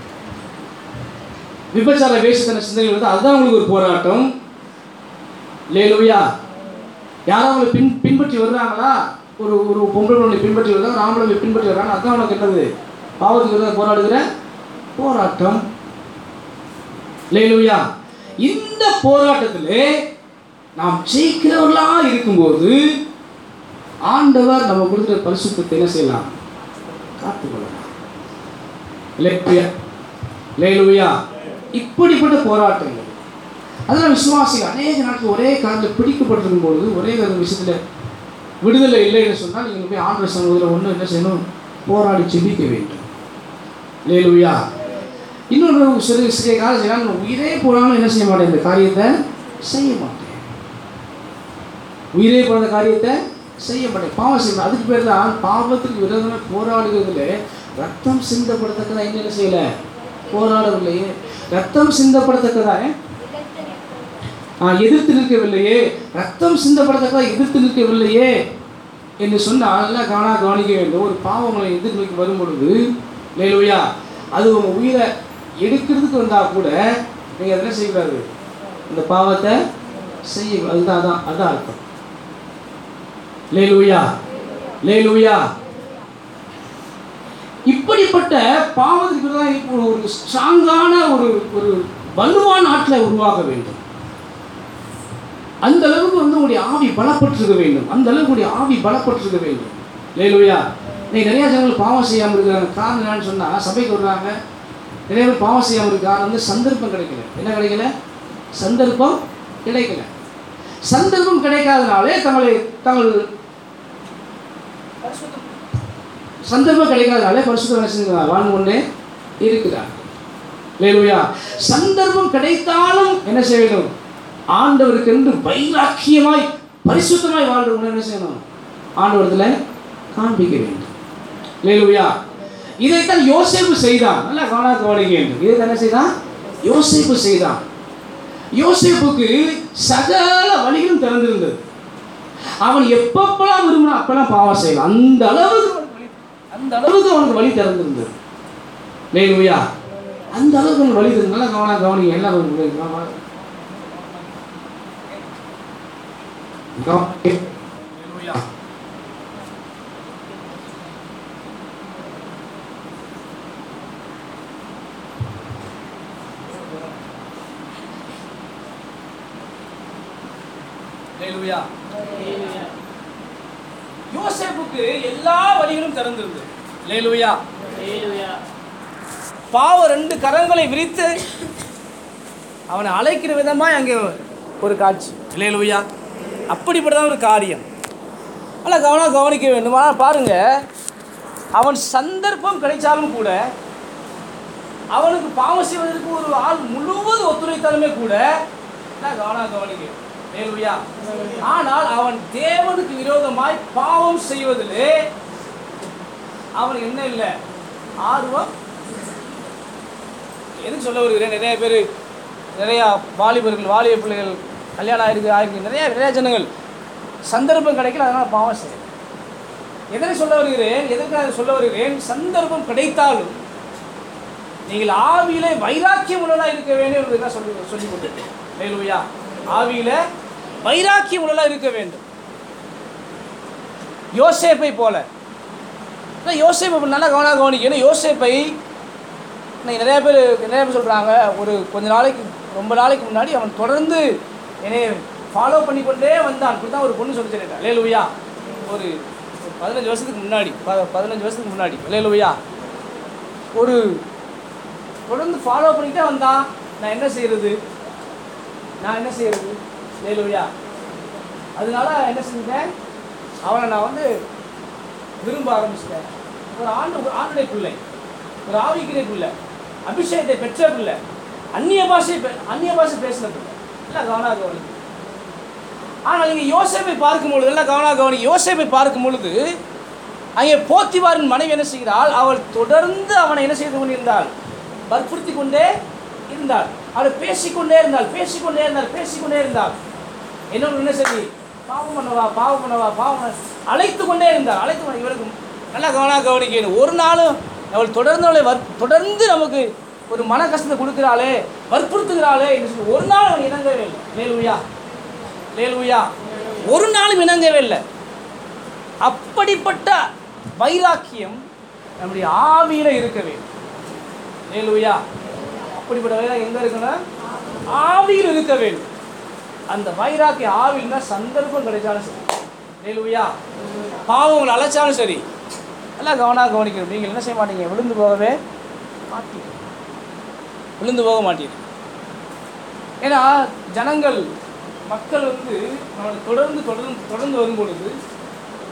விபச்சார வேஷத்தன சிந்தனை வருது அதுதான் உங்களுக்கு ஒரு போராட்டம் லேலுயா யாரும் அவங்களை பின் பின்பற்றி வர்றாங்களா ஒரு ஒரு பொம்பளை உன்னை பின்பற்றி வருதா ராமலை பின்பற்றி வர்றாங்க அதுதான் உனக்கு என்னது பாவத்துக்கு எதிராக போராடுகிற போராட்டம் லேலுயா இந்த போராட்டத்திலே நாம் ஜெயிக்கிறவர்களா இருக்கும்போது ஆண்டவர் நம்ம கொடுக்குற பரிசுத்தத்தை என்ன செய்யலாம் காத்துக்கொள்ளலாம் லேலுயா லேலுயா இப்படிப்பட்ட போராட்டங்கள் அதனால் விசுவாசிகள் அநேக நாட்கள் ஒரே காலத்தில் பிடிக்கப்பட்டிருக்கும் பொழுது ஒரே ஒரு விஷயத்தில் விடுதலை இல்லைன்னு சொன்னால் நீங்கள் போய் ஆண்டு சமூகத்தில் ஒன்று என்ன செய்யணும் போராடி செபிக்க வேண்டும் லேலுயா இன்னொன்று சிறு சிறிய காலம் செய்யலாம் நான் உயிரே போனாலும் என்ன செய்ய மாட்டேன் இந்த காரியத்தை செய்ய மாட்டேன் உயிரே போன காரியத்தை செய்ய மாட்டேன் பாவம் செய்ய மாட்டேன். அதுக்கு பேர் தான் பாவத்துக்கு விரோதமாக போராடுகிறதுல ரத்தம் சிந்தப்படத்தக்கதா என்ன செய்யல போராடவில்லையே ரத்தம் சிந்தப்படத்தக்கதா ஆ, எதிர்த்து நிற்கவில்லையே ரத்தம் சிந்தப்படத்தக்கதா எதிர்த்து நிற்கவில்லையே என்று சொன்னால் நல்லா கவனா கவனிக்க வேண்டும் ஒரு பாவங்களை எதிர்நோக்கி வரும் பொழுது லேலுயா அது உங்கள் உயிரை எடுக்கிறதுக்கு வந்தால் கூட நீங்கள் அதெல்லாம் செய்யக்கூடாது அந்த பாவத்தை செய்ய அதுதான் அதான் அதான் அர்த்தம் லேலுயா லேலுயா இப்படிப்பட்ட பாவத்துக்கு தான் இப்போ ஒரு ஸ்ட்ராங்கான ஒரு ஒரு வலுவான ஆட்களை உருவாக்க வேண்டும் அந்த அளவுக்கு வந்து உங்களுடைய ஆவி பலப்பட்டிருக்க வேண்டும் அந்த அளவுக்கு உங்களுடைய ஆவி பலப்பட்டிருக்க வேண்டும் லேலுயா இன்னைக்கு நிறைய ஜனங்கள் பாவம் செய்யாமல் இருக்கிறாங்க காரணம் என்னன்னு சொன்னால் சபைக்கு வர்றாங்க நிறைய பேர் பாவம் செய்யாமல் இருக்க காரணம் வந்து சந்தர்ப்பம் கிடைக்கல என்ன கிடைக்கல சந்தர்ப்பம் கிடைக்கல சந்தர்ப்பம் கிடைக்காதனாலே தங்களை தங்கள் சந்தர்ப்பம் கிடைக்காதனாலே பரிசுத்த வசனங்கள் வாழ்ந்து கொண்டே இருக்கிறார் லேலுயா சந்தர்ப்பம் கிடைத்தாலும் என்ன செய்ய வேண்டும் ஆண்டவருக்கு என்று வைராக்கியமாய் பரிசுத்தமாய் வாழ்றவங்க என்ன செய்யணும் ஆண்டவரத்தில் காண்பிக்க வேண்டும் லேலுயா இதைத்தான் யோசேப்பு செய்தான் நல்லா கவனா கவனிக்க வேண்டும் இதை என்ன செய்தான் யோசேப்பு செய்தான் யோசேப்புக்கு சகல வழிகளும் திறந்திருந்தது அவன் எப்பப்பெல்லாம் விரும்பினா அப்பெல்லாம் பாவம் செய்யலாம் அந்த அளவுக்கு அவனுக்கு வழி அந்த அளவுக்கு அவனுக்கு வழி திறந்திருந்தது லேலுயா அந்த அளவுக்கு அவனுக்கு வழி திறந்து நல்லா கவனா கவனிங்க எல்லாம் கொஞ்சம் கவனமா. கவனிங்க. லேலுயா. லேலுயா. யோசேப்புக்கு எல்லா வழிகளும் திறந்திருந்தது லேலுயா பாவம் ரெண்டு கரங்களை விரித்து அவனை அழைக்கிற விதமாக அங்கே ஒரு காட்சி லேலுயா அப்படிப்பட்டதான் ஒரு காரியம் ஆனால் கவனம் கவனிக்க வேண்டும் ஆனால் பாருங்க அவன் சந்தர்ப்பம் கிடைச்சாலும் கூட அவனுக்கு பாவம் செய்வதற்கு ஒரு ஆள் முழுவதும் ஒத்துழைத்தாலுமே கூட நான் கவனம் கவனிக்க லேலுயா ஆனால் அவன் தேவனுக்கு விரோதமாய் பாவம் செய்வதிலே அவனுக்கு என்ன இல்லை ஆர்வம் எதுக்கு சொல்ல வருகிறேன் நிறைய பேர் நிறையா வாலிபர்கள் வாலிப பிள்ளைகள் கல்யாணம் ஆயிருக்கு ஆயிருக்கு நிறைய நிறைய ஜனங்கள் சந்தர்ப்பம் கிடைக்கல அதனால் பாவம் செய்யும் எதனை சொல்ல வருகிறேன் எதற்காக சொல்ல வருகிறேன் சந்தர்ப்பம் கிடைத்தாலும் நீங்கள் ஆவியிலே வைராக்கியம் உள்ளதா இருக்க வேண்டும் என்பதுக்காக சொல்லி சொல்லி கொடுத்தேன் மேலுயா ஆவியில வைராக்கியம் உள்ளதா இருக்க வேண்டும் யோசேப்பை போல ஆனால் யோசேப்பை நல்லா கவனம் கவனிக்கணும் யோசேப்பை இன்னைக்கு நிறைய பேர் நிறைய பேர் சொல்கிறாங்க ஒரு கொஞ்ச நாளைக்கு ரொம்ப நாளைக்கு முன்னாடி அவன் தொடர்ந்து என்னை ஃபாலோ பண்ணிக்கொண்டே வந்தான் இப்படி தான் ஒரு பொண்ணு சொல்லி சொல்லிட்டா லேலுவையா ஒரு ஒரு பதினஞ்சு வருஷத்துக்கு முன்னாடி ப பதினஞ்சு வருஷத்துக்கு முன்னாடி லேலுவையா ஒரு தொடர்ந்து ஃபாலோ பண்ணிக்கிட்டே வந்தான் நான் என்ன செய்யறது நான் என்ன செய்யறது லேலுவையா அதனால என்ன செஞ்சேன் அவனை நான் வந்து விரும்ப ஆரம்பிச்சிட்டேன் ஒரு ஆண்டு ஒரு ஆண்டுடைய பிள்ளை ஒரு ஆவிக்கிற பிள்ளை அபிஷேகத்தை பெற்ற பிள்ளை அந்நிய பாஷை பே- அந்நிய பாஷை பேசின பிள்ளை எல்லாம் கவனா கவனி ஆனால் நீங்கள் யோசேப்பை பார்க்கும் பொழுது எல்லாம் கவனா கவனி யோசேப்பை பார்க்கும் பொழுது அங்கே போத்திவாரின் மனைவி என்ன செய்கிறாள் அவள் தொடர்ந்து அவனை என்ன செய்து கொண்டிருந்தாள் வற்புறுத்தி கொண்டே இருந்தாள் அவள் பேசிக்கொண்டே இருந்தாள் பேசிக்கொண்டே இருந்தாள் பேசிக்கொண்டே இருந்தாள் என்னோட என்ன சரி பாவம் பண்ணவா பாவம் பண்ணவா பாவம் பண்ண அழைத்து கொண்டே இருந்தாள் அழைத்து கொண்டு இவருக்கு நல்லா கவனா கவனிக்கணும் ஒரு நாளும் அவள் தொடர்ந்து அவளை வர் தொடர்ந்து நமக்கு ஒரு மன கஷ்டத்தை கொடுக்குறாளே வற்புறுத்துகிறாளே என்று சொல்லி ஒரு நாள் அவன் இணங்கவே இல்லை லேலுயா லேலுயா ஒரு நாளும் இணங்கவே இல்லை அப்படிப்பட்ட வைராக்கியம் நம்முடைய ஆவியில இருக்க வேண்டும் லேலுயா அப்படிப்பட்ட வைராக்கியம் எங்க இருக்கணும் ஆவியில் இருக்க வேண்டும் அந்த வைராக்கிய ஆவில்னா சந்தர்ப்பம் கிடைச்சாலும் சரி லேலுயா பாவம் உங்களை அழைச்சாலும் சரி எல்லாம் கவனம் கவனிக்கணும் நீங்கள் என்ன செய்ய மாட்டீங்க விழுந்து போகவே மாட்டீங்க விழுந்து போக மாட்டீங்க ஏன்னா ஜனங்கள் மக்கள் வந்து நம்மளை தொடர்ந்து தொடர்ந்து தொடர்ந்து வரும் பொழுது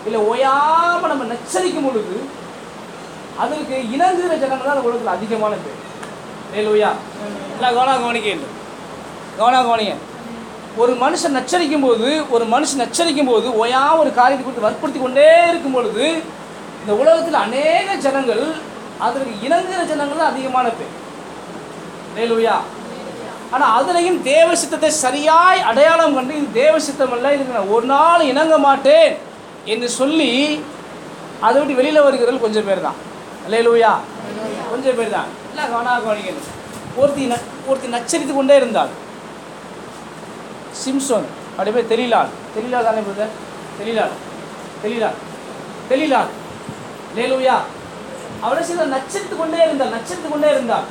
இல்லை ஓயாமல் நம்ம நச்சரிக்கும் பொழுது அதற்கு இணங்குகிற ஜனங்கள் தான் அந்த உலகத்தில் அதிகமான பேர் லேலூயா எல்லாம் கவனம் கவனிக்க கவனம் கவனிங்க ஒரு மனுஷன் நச்சரிக்கும் போது ஒரு மனுஷன் நச்சரிக்கும் போது ஓயா ஒரு காரியத்தை குறித்து வற்புறுத்தி கொண்டே இருக்கும் பொழுது இந்த உலகத்தில் அநேக ஜனங்கள் அதற்கு இணங்குகிற ஜனங்கள் தான் அதிகமான பேர் லேலூயா ஆனால் அதுலேயும் தேவ சித்தத்தை சரியாய் அடையாளம் கண்டு இது தேவ சித்தம் அல்ல இதுக்கு நான் ஒரு நாள் இணங்க மாட்டேன் என்று சொல்லி அதை விட்டு வெளியில் வருகிறவர்கள் கொஞ்சம் பேர் தான் லேலூயா கொஞ்சம் பேர் தான் இல்லை கவனா கவனிக்கணும் ஒருத்தி ந ஒருத்தி நச்சரித்து கொண்டே இருந்தாள் சிம்சோன் அப்படி போய் தெரியலாள் தெரியலாள் தானே பிரதர் தெரியலாள் தெரியலாள் தெரியலாள் லேலூயா அவளை சில நச்சரித்து கொண்டே இருந்தாள் நச்சரித்து கொண்டே இருந்தாள்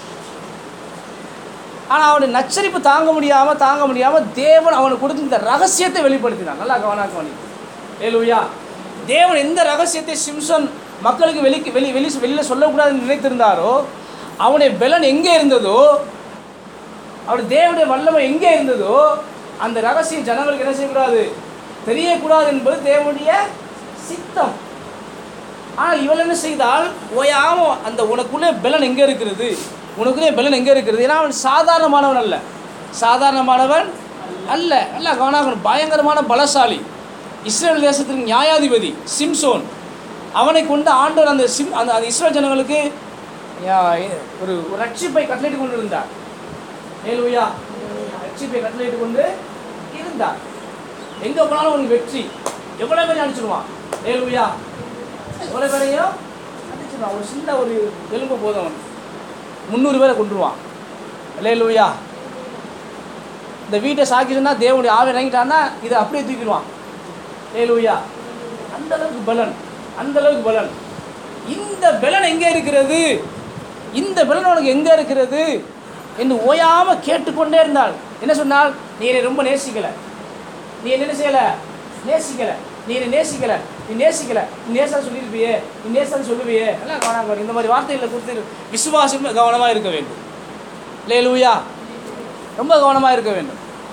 ஆனால் அவனுடைய நச்சரிப்பு தாங்க முடியாமல் தாங்க முடியாமல் தேவன் அவனுக்கு கொடுத்த இந்த ரகசியத்தை வெளிப்படுத்தினான் நல்லா கவனா கவனி லேலூயா தேவன் எந்த ரகசியத்தை சிம்சன் மக்களுக்கு வெளிக்கு வெளி வெளி வெளியில் சொல்லக்கூடாதுன்னு நினைத்திருந்தாரோ அவனுடைய பலன் எங்கே இருந்ததோ அவருடைய தேவனுடைய வல்லமை எங்கே இருந்ததோ அந்த ரகசியம் ஜனங்களுக்கு என்ன செய்யக்கூடாது தெரியக்கூடாது என்பது தேவனுடைய சித்தம் ஆனால் இவள் என்ன செய்தால் ஓயாம அந்த உனக்குள்ளே பலன் எங்கே இருக்கிறது உனக்குள்ளே பலன் எங்கே இருக்கிறது ஏன்னா அவன் சாதாரணமானவன் அல்ல சாதாரணமானவன் அல்ல அல்ல கவனம் பயங்கரமான பலசாலி இஸ்ரேல் தேசத்தின் நியாயாதிபதி சிம்சோன் அவனை கொண்டு ஆண்டவர் அந்த சிம் அந்த அந்த இஸ்ரேல் ஜனங்களுக்கு யா- ஒரு ஒரு ரட்சிப்பை கட்டளையிட்டு கொண்டு இருந்தார் ஏலுயா ரட்சிப்பை கட்டளையிட்டு கொண்டு இருந்தார் எங்கே போனாலும் உனக்கு வெற்றி எவ்வளோ பேரையும் அடிச்சிடுவான் ஏலுயா எவ்வளோ பேரையும் அடிச்சிடுவான் ஒரு சின்ன ஒரு எலும்பு போதும் அவனுக்கு முந்நூறு பேரை கொண்டுருவான் லேலுயா இந்த வீட்டை சாக்கிச்சுன்னா தேவனுடைய ஆவி இறங்கிட்டான்னா இதை அப்படியே தூக்கிடுவான் லேலுயா அந்த அளவுக்கு பலன் அந்த அளவுக்கு பலன் இந்த பலன் எங்கே இருக்கிறது இந்த பலன் உனக்கு எங்கே இருக்கிறது என்று ஓயாம கேட்டுக்கொண்டே இருந்தாள் என்ன சொன்னால் நீ என்னை ரொம்ப நேசிக்கலை நீ என்ன செய்யலை நேசிக்கலை நீ என்னை நேசிக்கலை நீ நேசிக்கலை நீ நேசம் சொல்லியிருப்பியே நீ நேசம் சொல்லுவியே எல்லாம் கவனம் இந்த மாதிரி வார்த்தைகளை கொடுத்து விசுவாசம் கவனமாக இருக்க வேண்டும் லேலூயா ரொம்ப கவனமாக இருக்க வேண்டும்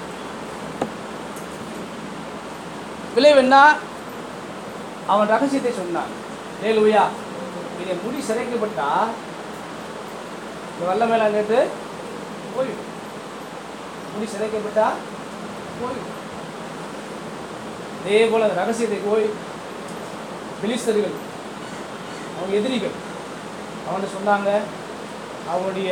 விளைவு என்ன அவன் ரகசியத்தை சொன்னான் லேலூயா இதை முடி சிறைக்கப்பட்டா இந்த வல்ல மேல கேட்டு போயிடும் முடி சிறைக்கப்பட்டா போயிடும் அதே போல அந்த ரகசியத்தை போய் பிலிஸ்தர்கள் அவங்க எதிரிகள் அவன்கிட்ட சொன்னாங்க அவனுடைய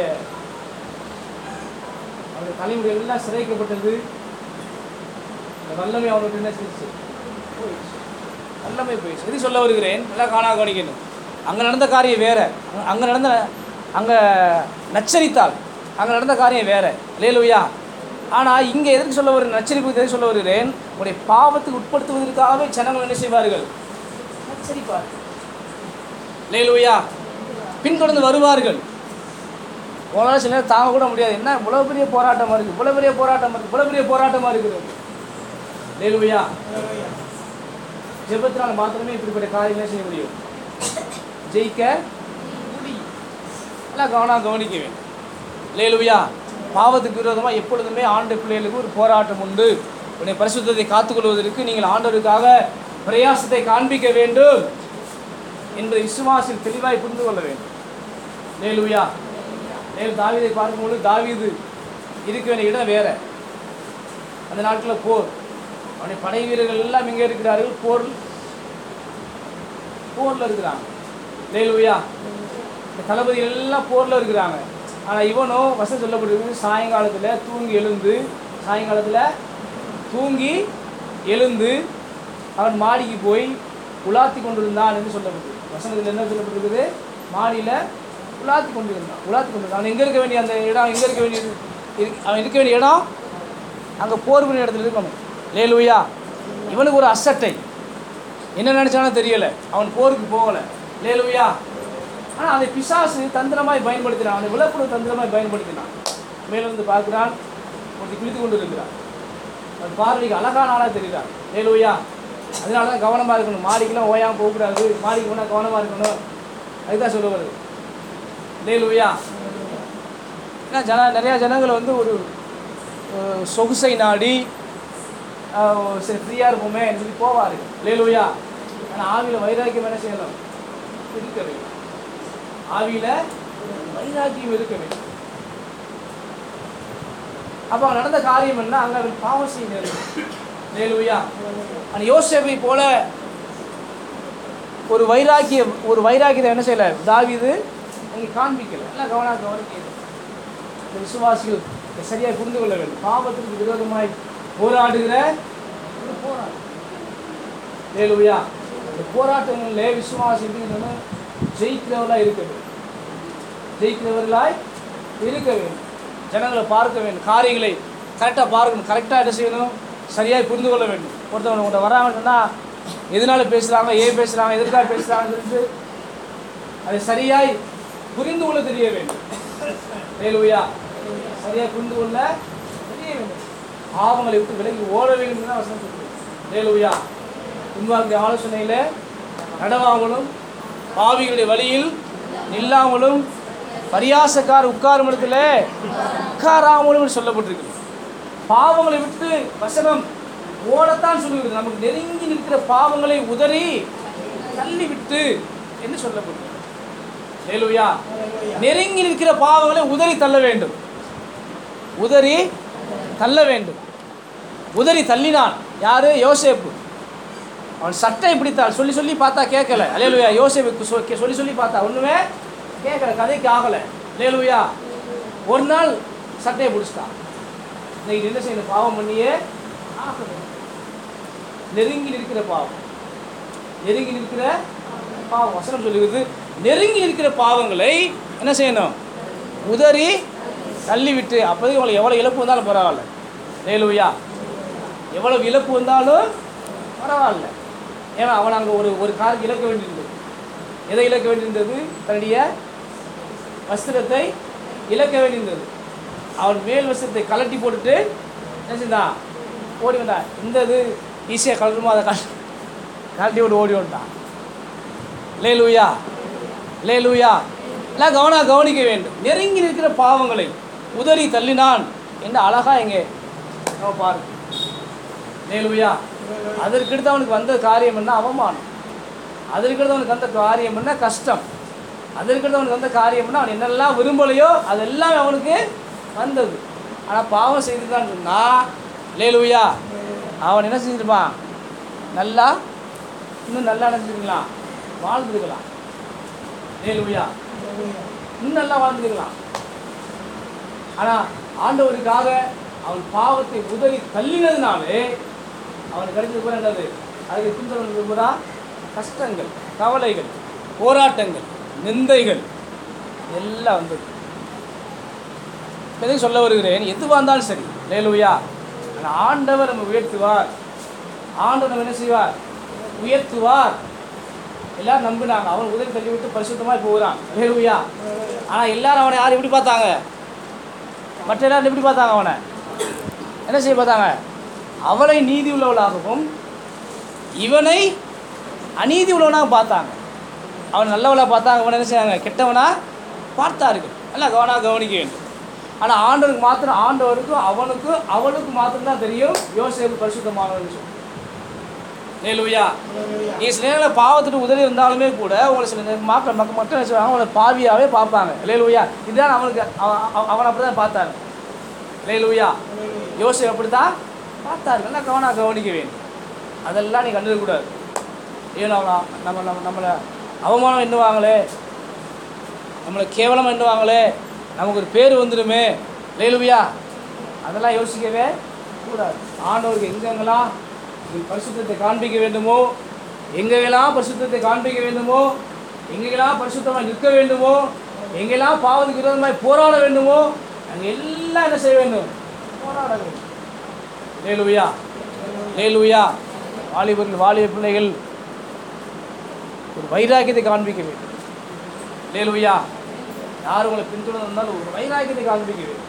அவனுடைய தலைமுறை எல்லாம் சிறைக்கப்பட்டது இந்த வல்லமை அவனுக்கு என்ன செஞ்சு போயிடுச்சு வல்லமை போயிடுச்சு எது சொல்ல வருகிறேன் நல்லா காணா கவனிக்கணும் அங்கே நடந்த காரியம் வேற அங்கே நடந்த அங்கே நச்சரித்தாள் அங்கே நடந்த காரியம் வேற லேலுயா ஆனால் இங்கே எதற்கு சொல்ல வருகிறேன் நச்சரிப்பு எதற்கு சொல்ல வருகிறேன் உடைய பாவத்துக்கு உட்படுத்துவதற்காகவே ஜனங்கள் என்ன செய்வார்கள் நச்சரிப்பார்கள் லேலுயா பின்தொடர்ந்து வருவார்கள் உங்களால் சில நேரம் தாங்க கூட முடியாது என்ன இவ்வளோ பெரிய போராட்டமாக இருக்குது இவ்வளோ பெரிய போராட்டமாக இருக்குது இவ்வளோ பெரிய போராட்டமாக இருக்குது லேலுயா ஜெபத்தினால் மாத்திரமே இப்படிப்பட்ட காரியங்களை செய்ய முடியும் ஜெயிக்க முடியும் எல்லாம் கவனம் கவனிக்க வேண்டும் லேலுயா பாவத்துக்கு விரோதமாக எப்பொழுதுமே ஆண்டு பிள்ளைகளுக்கு ஒரு போராட்டம் உண்டு உன்னை பரிசுத்தத்தை காத்துக்கொள்வதற்கு நீங்கள் ஆண்டவருக்காக பிரயாசத்தை காண்பிக்க வேண்டும் என்பதை விசுவாசில் தெளிவாய் புரிந்து கொள்ள வேண்டும் லேலுயா லேலு தாவீதை பார்க்கும்போது தாவீது இருக்க வேண்டிய இடம் வேற அந்த நாட்களில் போர் அவனுடைய படை வீரர்கள் எல்லாம் இங்கே இருக்கிறார்கள் போர் போரில் இருக்கிறாங்க லேலுயா இந்த தளபதிகள் எல்லாம் போரில் இருக்கிறாங்க ஆனால் இவனோ வசம் சொல்லப்பட்டிருக்கு சாயங்காலத்தில் தூங்கி எழுந்து சாயங்காலத்தில் தூங்கி எழுந்து அவன் மாடிக்கு போய் உலாத்தி கொண்டிருந்தான் என்று சொல்லப்பட்டிருக்கு வசனத்தில் என்ன சொல்லப்பட்டிருக்குது மாடியில் உலாத்தி கொண்டிருந்தான் உலாத்தி கொண்டிருந்தான் அவன் எங்கே இருக்க வேண்டிய அந்த இடம் எங்கே இருக்க வேண்டியது இருக்கு- அவன் இருக்க வேண்டிய இடம் அங்கே போர் பண்ணி இடத்துல இருக்கணும் லேலுயா இவனுக்கு ஒரு அசட்டை என்ன நினச்சானோ தெரியலை அவன் போருக்கு போகலை லேலுயா ஆனால் அதை பிசாசு தந்திரமாய் பயன்படுத்தினான் அவனை விளப்புற தந்திரமாய் பயன்படுத்தினான் மேலிருந்து பார்க்கிறான் ஒருத்தி குளித்து கொண்டு இருக்கிறான் அது பார்வைக்கு அழகான ஆளாக தெரிகிறான் லேலுயா அதனால தான் கவனமாக இருக்கணும் மாடிக்கெல்லாம் ஓயாமல் போகக்கூடாது மாடிக்கு போனால் கவனமாக இருக்கணும் அதுதான் சொல்ல வருது லேலுயா ஏன்னா ஜன நிறையா ஜனங்கள் வந்து ஒரு அஹ், சொகுசை நாடி அஹ், சரி ஃப்ரீயாக இருப்போமே சொல்லி போவார் லேலுயா ஆனால் ஆவியில் வைராக்கியம் என்ன செய்யணும் இருக்க வேண்டும் ஆவியில் வைராக்கியம் இருக்க வேண்டும் அப்போ அங்க நடந்த காரியம் என்ன அங்கே அவன் பாவம் செய்ய நேர்ந்தது லேலுயா அந்த யோசேப்பை போல ஒரு வைராக்கிய ஒரு வைராக்கியத்தை என்ன செய்யல தாவீது அங்கே காண்பிக்கல எல்லாம் கவனம் கவனிக்கிறது இந்த விசுவாசிகள் இதை சரியாக புரிந்து கொள்ள வேண்டும் பாவத்திற்கு விரோதமாய் போராடுகிற ஒரு போராட்டம் லேலுயா இந்த போராட்டங்களில் விசுவாசி எப்படி இருக்கணும்? ஜெயிக்கிறவர்களாய் இருக்க வேண்டும் ஜெயிக்கிறவர்களாய் இருக்க வேண்டும் ஜனங்களை பார்க்க வேண்டும் காரியங்களை கரெக்டாக பார்க்கணும் கரெக்டாக என்ன செய்யணும் சரியாக புரிந்து கொள்ள வேண்டும் ஒருத்தவங்க உங்கள்கிட்ட வராங்கன்னு சொன்னால் எதனால பேசுகிறாங்க ஏன் பேசுகிறாங்க எதற்காக பேசுகிறாங்கன்னு சொல்லிட்டு அதை சரியாய் புரிந்து கொள்ள தெரிய வேண்டும் வேலுவையா சரியாக புரிந்து கொள்ள தெரிய வேண்டும் பாவங்களை விட்டு விலகி ஓட வேண்டும் தான் வசனம் சொல்லுது வேலுவையா துன்பாருடைய ஆலோசனையில் நடவாமலும் பாவிகளுடைய வழியில் நில்லாமலும் பரியாசக்கார் உட்காரும் இடத்துல உட்காராமலும் சொல்லப்பட்டிருக்கு பாவங்களை விட்டு வசனம் ஓடத்தான் சொல்லுகிறது நமக்கு நெருங்கி நிற்கிற பாவங்களை உதறி தள்ளி விட்டு என்று சொல்லப்பட்டிருக்கு லேலுயா நெருங்கி நிற்கிற பாவங்களை உதறி தள்ள வேண்டும் உதறி தள்ள வேண்டும் உதறி தள்ளினான் யாரு யோசேப்பு அவன் சட்டை பிடித்தான் சொல்லி சொல்லி பார்த்தா கேட்கல அலேலுயா யோசேப்புக்கு சொ- கே- சொல்லி சொல்லி பார்த்தா ஒண்ணுமே கேட்கல கதைக்கு ஆகல லேலுயா ஒரு நாள் சட்டையை பிடிச்சிட்டான் இன்னைக்கு என்ன செய்யணும் பாவம் பண்ணியே ஆகணும் நெருங்கி நிற்கிற பாவம் நெருங்கி நிற்கிற பாவம் வசனம் சொல்லுகிறது நெருங்கி இருக்கிற பாவங்களை என்ன செய்யணும் உதறி தள்ளிவிட்டு அப்போதைக்கு உங்களுக்கு எவ்வளோ இழப்பு வந்தாலும் பரவாயில்ல லேலுயா எவ்வளவு இழப்பு வந்தாலும் பரவாயில்ல ஏன்னா அவன் அங்கே ஒரு ஒரு காருக்கு இழக்க வேண்டியிருந்தது எதை இழக்க வேண்டியிருந்தது தன்னுடைய வஸ்திரத்தை இழக்க வேண்டியிருந்தது அவன் மேல் வஸ்திரத்தை கலட்டி போட்டுட்டு என்ன செஞ்சான் ஓடி வந்தான் இந்த இது ஈஸியாக கலட்டுமோ அதை கல் கலட்டி விட்டு ஓடி வந்துட்டான் லே லூயா லே லூயா எல்லாம் கவனம் கவனிக்க வேண்டும் நெருங்கி இருக்கிற பாவங்களை உதறி தள்ளினான் என்று அழகா இங்கே நம்ம பாரு லேலுயா அதற்கடுத்து அவனுக்கு வந்த காரியம் என்ன அவமானம் அதற்கடுத்து அவனுக்கு வந்த காரியம் என்ன கஷ்டம் அதற்கடுத்து அவனுக்கு வந்த காரியம் என்ன அவன் என்னெல்லாம் விரும்பலையோ அதெல்லாம் அவனுக்கு வந்தது ஆனால் பாவம் செய்துதான் சொன்னா லேலுயா அவன் என்ன செஞ்சிருப்பான் நல்லா இன்னும் நல்லா நினச்சிருக்கலாம் வாழ்ந்துருக்கலாம் லேலுயா இன்னும் நல்லா வாழ்ந்துருக்கலாம் ஆனால் ஆண்டவருக்காக அவன் பாவத்தை உதறி தள்ளினதுனாலே அவனுக்கு கிடைச்சது கூட என்னது அதுக்கு பின்தொடர்ந்து கூட கஷ்டங்கள் கவலைகள் போராட்டங்கள் நிந்தைகள் எல்லாம் வந்தது எதை சொல்ல வருகிறேன் எதுவாக இருந்தாலும் சரி லேலுயா ஆனால் ஆண்டவர் நம்ம உயர்த்துவார் ஆண்டவர் நம்ம என்ன செய்வார் உயர்த்துவார் எல்லாரும் நம்பினாங்க அவன் உதவி தள்ளி விட்டு பரிசுத்தமாக போகிறான் லேலுயா ஆனால் எல்லாரும் அவனை யார் எப்படி பார்த்தாங்க மற்ற எல்லாரும் எப்படி பார்த்தாங்க அவனை என்ன செய்ய பார்த்தாங்க அவளை நீதி உள்ளவளாகவும் இவனை அநீதி உள்ளவனாக பார்த்தாங்க அவன் நல்லவளா பார்த்தாங்க அவனை என்ன செய்யாங்க கெட்டவனா பார்த்தார்கள் எல்லாம் கவனா கவனிக்க வேண்டும் ஆனால் ஆண்டவருக்கு மாத்திரம் ஆண்டவருக்கும் அவனுக்கும் அவளுக்கு மாத்திரம்தான் தெரியும் யோசேப்பு பரிசுத்தமானவன் சொல்லி லேலுயா நீ சில நேரங்களில் பாவத்துட்டு உதவி இருந்தாலுமே கூட உங்களை சில நேரம் மக்கள் மக்கள் மக்கள் என்ன செய்வாங்க அவனை பாவியாவே பார்ப்பாங்க லேலுயா இதுதான் அவனுக்கு அவன் அவன் அவன் அப்படி தான் பார்த்தாங்க லேலுயா யோசேப் அப்படி தான் பார்த்தாரு நல்லா கவனா கவனிக்க வேண்டும் அதெல்லாம் நீ கண்டுக்கக்கூடாது ஏன்னா அவன் நம்ம நம்ம நம்மளை அவமானம் எண்ணுவாங்களே நம்மளை கேவலம் எண்ணுவாங்களே நமக்கு ஒரு பேர் வந்துடுமே லேலுவியா அதெல்லாம் யோசிக்கவே கூடாது ஆண்டவருக்கு எங்கெங்கெல்லாம் நீ பரிசுத்தத்தை காண்பிக்க வேண்டுமோ எங்கெங்கெல்லாம் பரிசுத்தத்தை காண்பிக்க வேண்டுமோ எங்கெங்கெல்லாம் பரிசுத்தமாக நிற்க வேண்டுமோ எங்கெல்லாம் பாவத்துக்கு விரோதமாய் போராட வேண்டுமோ அங்கே எல்லாம் என்ன செய்ய வேண்டும் போராட வேண்டும் லேலுவியா லேலுவியா வாலிபர்கள் வாலிப பிள்ளைகள் ஒரு வைராக்கியத்தை காண்பிக்க வேண்டும் லேலுவியா யார் உங்களை பின்தொடர்ந்தாலும் ஒரு வைராக்கியத்தை காண்பிக்க வேண்டும்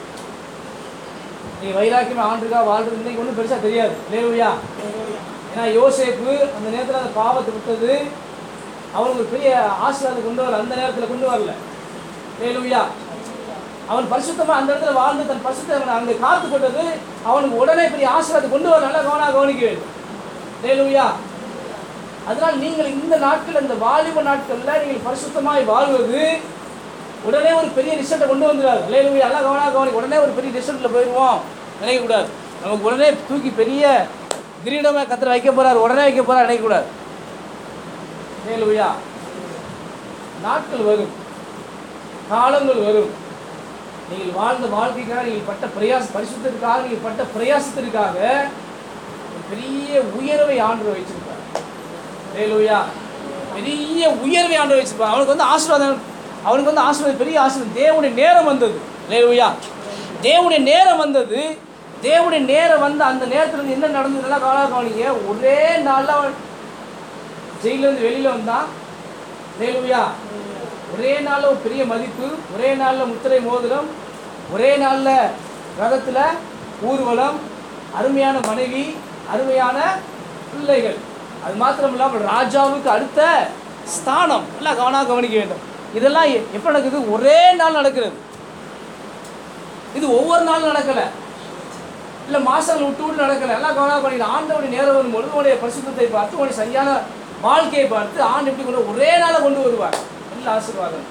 நீ வைராக்கியம் ஆண்டுக்கா வாழ்றது இன்னைக்கு ஒன்றும் பெருசாக தெரியாது லேலுவியா ஏன்னா யோசேப்பு அந்த நேரத்தில் அந்த பாவத்தை விட்டது அவனுக்கு ஒரு பெரிய ஆசீர்வாதம் கொண்டு வரல அந்த நேரத்தில் கொண்டு வரல லேலுவியா அவன் பரிசுத்தமாக அந்த இடத்துல வாழ்ந்து தன் பரிசுத்தை அவன் அங்கே காத்து கொண்டது அவனுக்கு உடனே பெரிய ஆசீர்வாதம் கொண்டு வர நல்லா கவனா கவனிக்க வேண்டும் லேலுவியா அதனால் நீங்கள் இந்த நாட்கள் இந்த வாலிப நாட்களில் நீங்கள் பரிசுத்தமாய் வாழ்வது உடனே ஒரு பெரிய ரிசல்ட்டை கொண்டு வந்துடாது இல்லையா எல்லாம் கவனா கவனி உடனே ஒரு பெரிய ரிசல்ட்டில் போயிடுவோம் நினைக்கக்கூடாது நமக்கு உடனே தூக்கி பெரிய கிரீடமாக கத்திர வைக்க போறார் உடனே வைக்க போறார் நினைக்கக்கூடாது இல்லையா நாட்கள் வரும் காலங்கள் வரும் நீங்கள் வாழ்ந்த வாழ்க்கைக்காக நீங்கள் பட்ட பிரயாச பரிசுத்திற்காக நீங்கள் பட்ட பிரயாசத்திற்காக ஒரு பெரிய உயர்வை ஆண்டு வச்சிருக்கார் லேலுயா பெரிய உயர்வை ஆண்டு வச்சிருப்பார் அவனுக்கு வந்து ஆசீர்வாதம் அவனுக்கு வந்து ஆசீர்வாதம் பெரிய ஆசீர்வாதம் தேவனுடைய நேரம் வந்தது லேலுயா தேவனுடைய நேரம் வந்தது தேவனுடைய நேரம் வந்து அந்த நேரத்தில் இருந்து என்ன நடந்ததுலாம் கவலை கவனிங்க ஒரே நாளில் அவன் ஜெயிலேருந்து வெளியில் வந்தான் லேலுயா ஒரே நாளில் ஒரு பெரிய மதிப்பு ஒரே நாளில் முத்திரை மோதிரம் ஒரே நாளில் ரதத்தில் ஊர்வலம் அருமையான மனைவி அருமையான பிள்ளைகள் அது மாத்திரம் இல்லாமல் ராஜாவுக்கு அடுத்த ஸ்தானம் எல்லாம் கவனம் கவனிக்க வேண்டும் இதெல்லாம் எ- எப்போ நடக்குது ஒரே நாள் நடக்கிறது இது ஒவ்வொரு நாளும் நடக்கலை இல்லை மாசங்கள் விட்டு விட்டு நடக்கலை எல்லாம் கவனம் பண்ணி ஆண்டவனுடைய நேரம் வரும்பொழுது உடைய பரிசுத்தத்தை பார்த்து உடைய சரியான வாழ்க்கையை பார்த்து ஆண்டு எப்படி கொண்டு ஒரே நாளை கொண்டு வருவார் எல்லா ஆசீர்வாதம்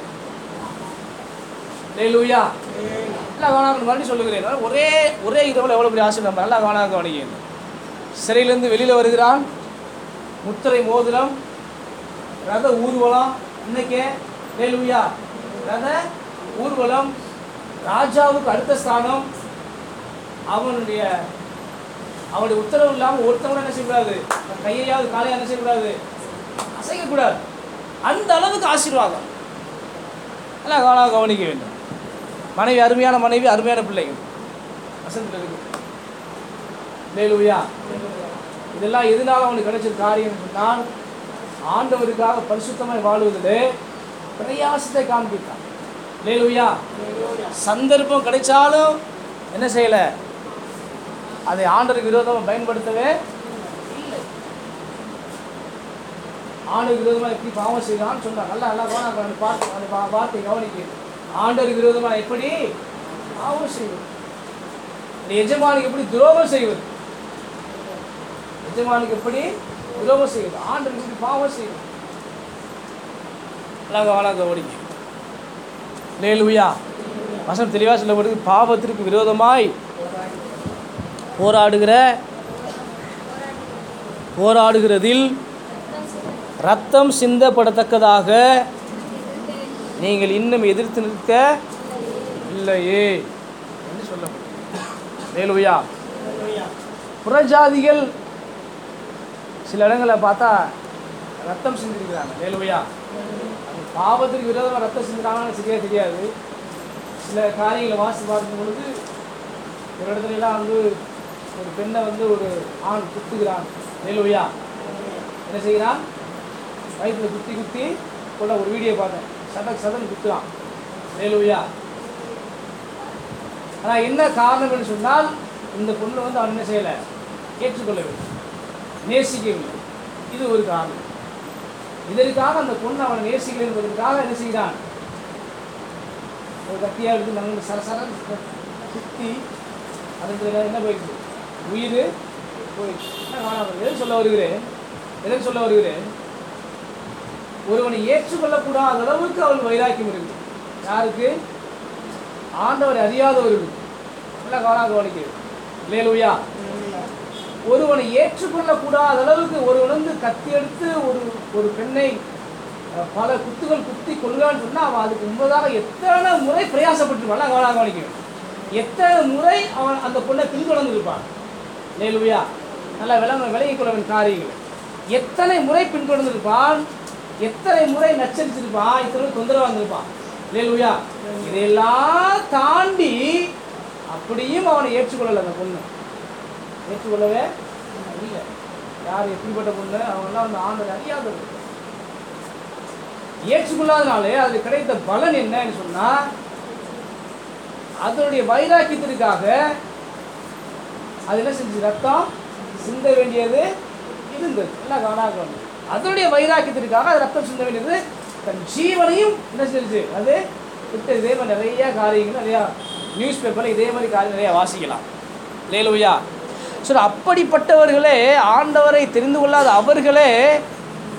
லேலூயா எல்லாம் கவனம் மறுபடியும் சொல்லுகிறேன் ஒரே ஒரே இரவில் எவ்வளோ பெரிய ஆசீர்வாதம் நல்லா கவனம் கவனிக்கணும் சிறையிலேருந்து வெளியில் வருகிறான் முத்திரை மோதிரம் ரத ஊர்வலம் இன்னைக்கே லேலூயா ரத ஊர்வலம் ராஜாவுக்கு அடுத்த ஸ்தானம் அவனுடைய அவனுடைய உத்தரவு இல்லாமல் ஒருத்தவங்க என்ன செய்யக்கூடாது தன் கையையாவது காலையாக என்ன செய்யக்கூடாது அசைக்கக்கூடாது அந்த அளவுக்கு ஆசீர்வாதம் எல்லாம் கவனம் கவனிக்க வேண்டும் மனைவி அருமையான மனைவி அருமையான பிள்ளைகள் வசந்தில் இருக்கு லேலுயா இதெல்லாம் எதனால அவனுக்கு கிடைச்ச காரியம் சொன்னால் ஆண்டவருக்காக பரிசுத்தமாய் வாழ்வதிலே பிரயாசத்தை காண்பித்தான் லேலுயா சந்தர்ப்பம் கிடைச்சாலும் என்ன செய்யலை அதை ஆண்டருக்கு விரோதமாக பயன்படுத்தவே இல்லை ஆண்டருக்கு விரோதமாக எப்படி பாவம் செய்யலாம்னு சொன்னாங்க நல்லா நல்லா கவனம் அந்த பார்த்து அந்த வா- வார்த்தை கவனிக்க ஆண்டருக்கு விரோதமாக எப்படி பாவம் செய்வது இந்த எஜமானுக்கு எப்படி துரோகம் செய்வது எஜமானுக்கு எப்படி துரோகம் செய்வது ஆண்டருக்கு எப்படி பாவம் செய்வது நல்லா கவனம் கவனிக்க லேலுயா வசனம் தெளிவாக சொல்லப்படுது பாவத்திற்கு விரோதமாய் போராடுகிற போராடுகிறதில் ரத்தம் சிந்தப்படத்தக்கதாக நீங்கள் இன்னும் எதிர்த்து நிற்க இல்லையே என்று சொல்லப்படும் லேலுயா புறஜாதிகள் சில இடங்களில் பார்த்தா ரத்தம் சிந்திருக்கிறாங்க லேலுயா அது பாவத்திற்கு விரோதமாக ரத்தம் சிந்துறாங்கன்னு சரியாக தெரியாது சில காரியங்களை வாசி பார்க்கும் பொழுது ஒரு இடத்துல எல்லாம் வந்து ஒரு பெண்ணை வந்து ஒரு ஆண் குத்துகிறான் லேலுயா என்ன செய்கிறான் வயிற்றில் குத்தி குத்தி கூட ஒரு வீடியோ பார்த்தேன் சதக் சதன் குத்துறான் லேலுயா ஆனால் என்ன காரணம்னு சொன்னால் இந்த பொண்ணு வந்து அவன் என்ன செய்யலை ஏற்றுக்கொள்ளவில்லை நேசிக்கவில்லை இது ஒரு காரணம் இதற்காக அந்த பொண்ணு அவனை நேசிக்கலை என்பதற்காக என்ன செய்கிறான் ஒரு கத்தியாக எடுத்து நாங்கள் சர சரன்னு சுற்றி அதுக்கு என்ன போயிடுச்சு உயிர் போயிடுச்சு என்ன காணாமல் எதை சொல்ல வருகிறேன் எதை சொல்ல வருகிறேன் ஒருவனை ஏற்றுக்கொள்ளக்கூடாத அளவுக்கு அவள் வைராக்கியம் இருக்குது யாருக்கு ஆண்டவரை அறியாதவர்களுக்கு நல்லா கவனம் கவனிக்கிறது லேலுயா ஒருவனை ஏற்றுக்கொள்ளக்கூடாத அளவுக்கு ஒருவன் வந்து கத்தி எடுத்து ஒரு ஒரு பெண்ணை அஹ், பல குத்துகள் குத்தி கொள்ளான்னு சொன்னால் அவன் அதுக்கு முன்பதாக எத்தனை முறை பிரயாசப்பட்டிருப்பான் நல்லா கவனம் கவனிக்கணும் எத்தனை முறை அவன் அந்த பொண்ணை பின்தொடர்ந்து இருப்பான் லேலுயா நல்லா விளங்க விலகிக் கொள்ளவன் காரியங்கள் எத்தனை முறை பின்தொடர்ந்திருப்பான் எத்தனை முறை நச்சரிச்சிருப்பான் இத்தனை முறை தொந்தரவு வந்திருப்பான் லேலுயா இதையெல்லாம் தாண்டி அப்படியும் அவனை ஏற்றுக்கொள்ளலை அந்த பொண்ணு ஏற்றுக்கொள்ளவே இல்லை யார் எப்படிப்பட்ட பொண்ணு அவங்கெல்லாம் வந்து ஆண்டவர் அறியாதவர்கள் ஏற்றுக்கொள்ளாதனாலே அது கிடைத்த பலன் என்னன்னு சொன்னா அதனுடைய வைராக்கியத்திற்காக அது என்ன செஞ்சு ரத்தம் சிந்த வேண்டியது இருந்தது எல்லாம் கவனம் அதனுடைய வைராக்கியத்திற்காக அது ரத்தம் சிந்த வேண்டியது தன் ஜீவனையும் என்ன செஞ்சு அது விட்டு இதே மாதிரி நிறைய காரியங்கள் நிறையா நியூஸ் பேப்பரில் இதே மாதிரி காரியம் நிறையா வாசிக்கலாம் லேலுயா சரி அப்படிப்பட்டவர்களே ஆண்டவரை தெரிந்து கொள்ளாத அவர்களே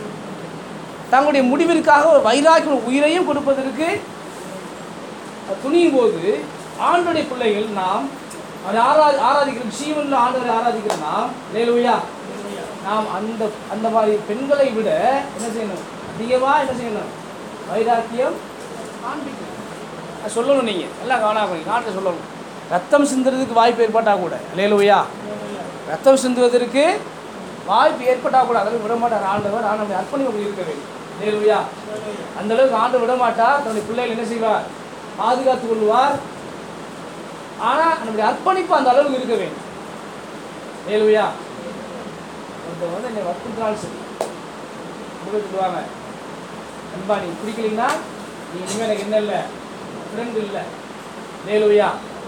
தங்களுடைய முடிவிற்காக ஒரு வைராக்கிய உயிரையும் கொடுப்பதற்கு துணியும் போது ஆண்டுடைய பிள்ளைகள் நாம் அவரை ஆரா ஆராதிக்கிறோம் ஜீவனில் ஆண்டவரை ஆராதிக்கிற நாம் லேலுயா நாம் அந்த அந்த மாதிரி பெண்களை விட என்ன செய்யணும் அதிகமாக என்ன செய்யணும் வைராக்கியம் காண்பிக்கணும் அது சொல்லணும் நீங்கள் எல்லாம் காணாமல் நாட்டை சொல்லணும் ரத்தம் சிந்துறதுக்கு வாய்ப்பு ஏற்பட்டால் கூட லேலுயா ரத்தம் சிந்துவதற்கு வாய்ப்பு ஏற்பட்டால் கூட அதெல்லாம் விட மாட்டார் ஆண்டவர் ஆண்டவர் அர்ப்பணிப்பு அப்படி இருக்க வேண்டும் லேலுயா அந்த அளவுக்கு ஆண்டு விட மாட்டார் தன்னுடைய பிள்ளைகள் என்ன செய்வார் பாதுகாத்துக் கொள்வார் ஆனால் நம்முடைய அர்ப்பணிப்பு அந்த அளவுக்கு இருக்க வேண்டும் லேலுயா ஒருத்தர் வந்து என்னை வற்புறுத்தினாலும் சரி சொல்லுவாங்க அன்பா நீ பிடிக்கலீங்கன்னா நீ இனிமேல் எனக்கு என்ன இல்லை ஃப்ரெண்ட் இல்லை லேலுயா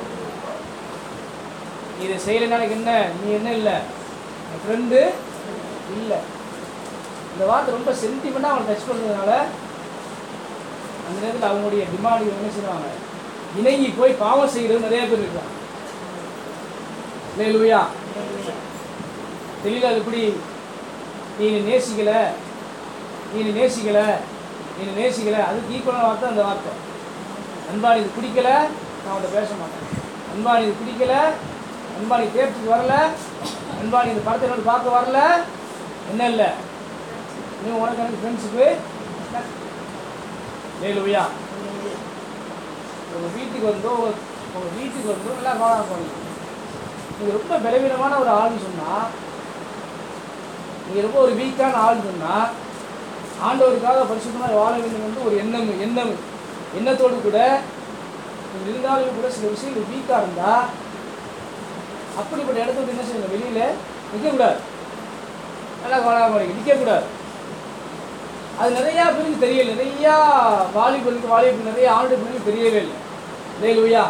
நீ இதை செய்யலைன்னா எனக்கு என்ன நீ என்ன இல்லை என் ஃப்ரெண்டு இல்லை இந்த வார்த்தை ரொம்ப சென்டிமெண்ட்டாக அவனை டச் பண்ணுறதுனால அந்த நேரத்தில் அவங்களுடைய டிமாண்ட் என்ன செய்வாங்க இணங்கி போய் பாவம் செய்கிறது நிறைய பேர் இருக்காங்க லேலுயா தெளிவாக எப்படி நீ என்னை நேசிக்கல நீ என்னை நேசிக்கல நீ என்னை நேசிக்கல அதுக்கு ஈக்குவலான வார்த்தை அந்த வார்த்தை அன்பா நீ இது பிடிக்கல நான் அவன்கிட்ட பேச மாட்டேன் அன்பா நீ இது பிடிக்கல அன்பா நீ தேர்த்துக்கு வரல அன்பா நீ இந்த படத்தை என்னோட பார்க்க வரல என்ன இல்லை நீ உனக்கு எனக்கு ஃப்ரெண்ட்ஸுக்கு லேலுயா உங்கள் வீட்டுக்கு வந்தோ உங்கள் வீட்டுக்கு வந்தோ எல்லாம் கவனம் போனீங்க நீங்கள் ரொம்ப பலவீனமான ஒரு ஆள்னு சொன்னால் நீங்கள் ரொம்ப ஒரு வீக்கான ஆள்னு சொன்னால் ஆண்டவருக்காக பரிசுத்தமாக வாழ வேண்டும் என்று ஒரு எண்ணம் எண்ணம் எண்ணத்தோடு கூட நீங்கள் இருந்தாலும் கூட சில விஷயங்கள் வீக்காக இருந்தால் அப்படிப்பட்ட இடத்த விட்டு என்ன செய்யணும் வெளியில் நிற்கக்கூடாது நல்லா கவனம் போனீங்க நிற்கக்கூடாது அது நிறையா பேருக்கு தெரியல நிறையா வாலிபருக்கு வாலிபருக்கு நிறைய ஆண்டு பேருக்கு தெரியவே இல்லை லேலுயா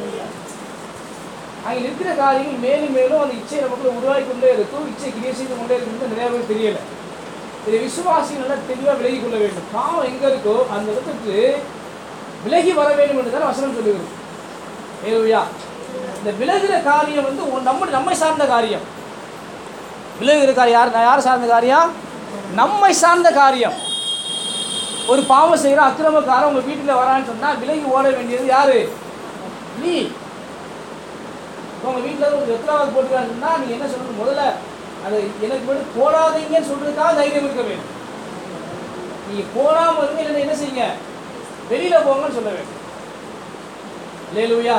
அங்கே இருக்கிற காரியங்கள் மேலும் மேலும் அந்த இச்சை நமக்குள்ள உருவாக்கி கொண்டே இருக்கும் இச்சை கிரியை செய்து கொண்டே இருக்கும் நிறைய பேர் தெரியல இதை விசுவாசி நல்லா தெளிவாக விலகி கொள்ள வேண்டும் பாவம் எங்கே இருக்கோ அந்த இடத்துக்கு விலகி வர வேண்டும் என்று தான் வசனம் சொல்லுகிறது ஏலுயா இந்த விலகுற காரியம் வந்து உன் நம்ம நம்மை சார்ந்த காரியம் விலகுகிற காரியம் யார் யார் சார்ந்த காரியம் நம்மை சார்ந்த காரியம் ஒரு பாவம் செய்கிற அக்கிரமக்காரன் உங்கள் வீட்டில் வரான்னு சொன்னால் விலகி ஓட வேண்டியது யாரு நீ உங்கள் வீட்டில் ஒரு எத்தனாவது போட்டுக்கான்னு சொன்னால் நீங்கள் என்ன சொல்லணும் முதல்ல அதை எனக்கு மட்டும் போடாதீங்கன்னு சொல்கிறதுக்காக தைரியம் இருக்க வேண்டும் நீங்கள் போடாமல் இருங்க இல்லைன்னா என்ன செய்யுங்க வெளியில் போங்கன்னு சொல்ல வேண்டும் லேலுயா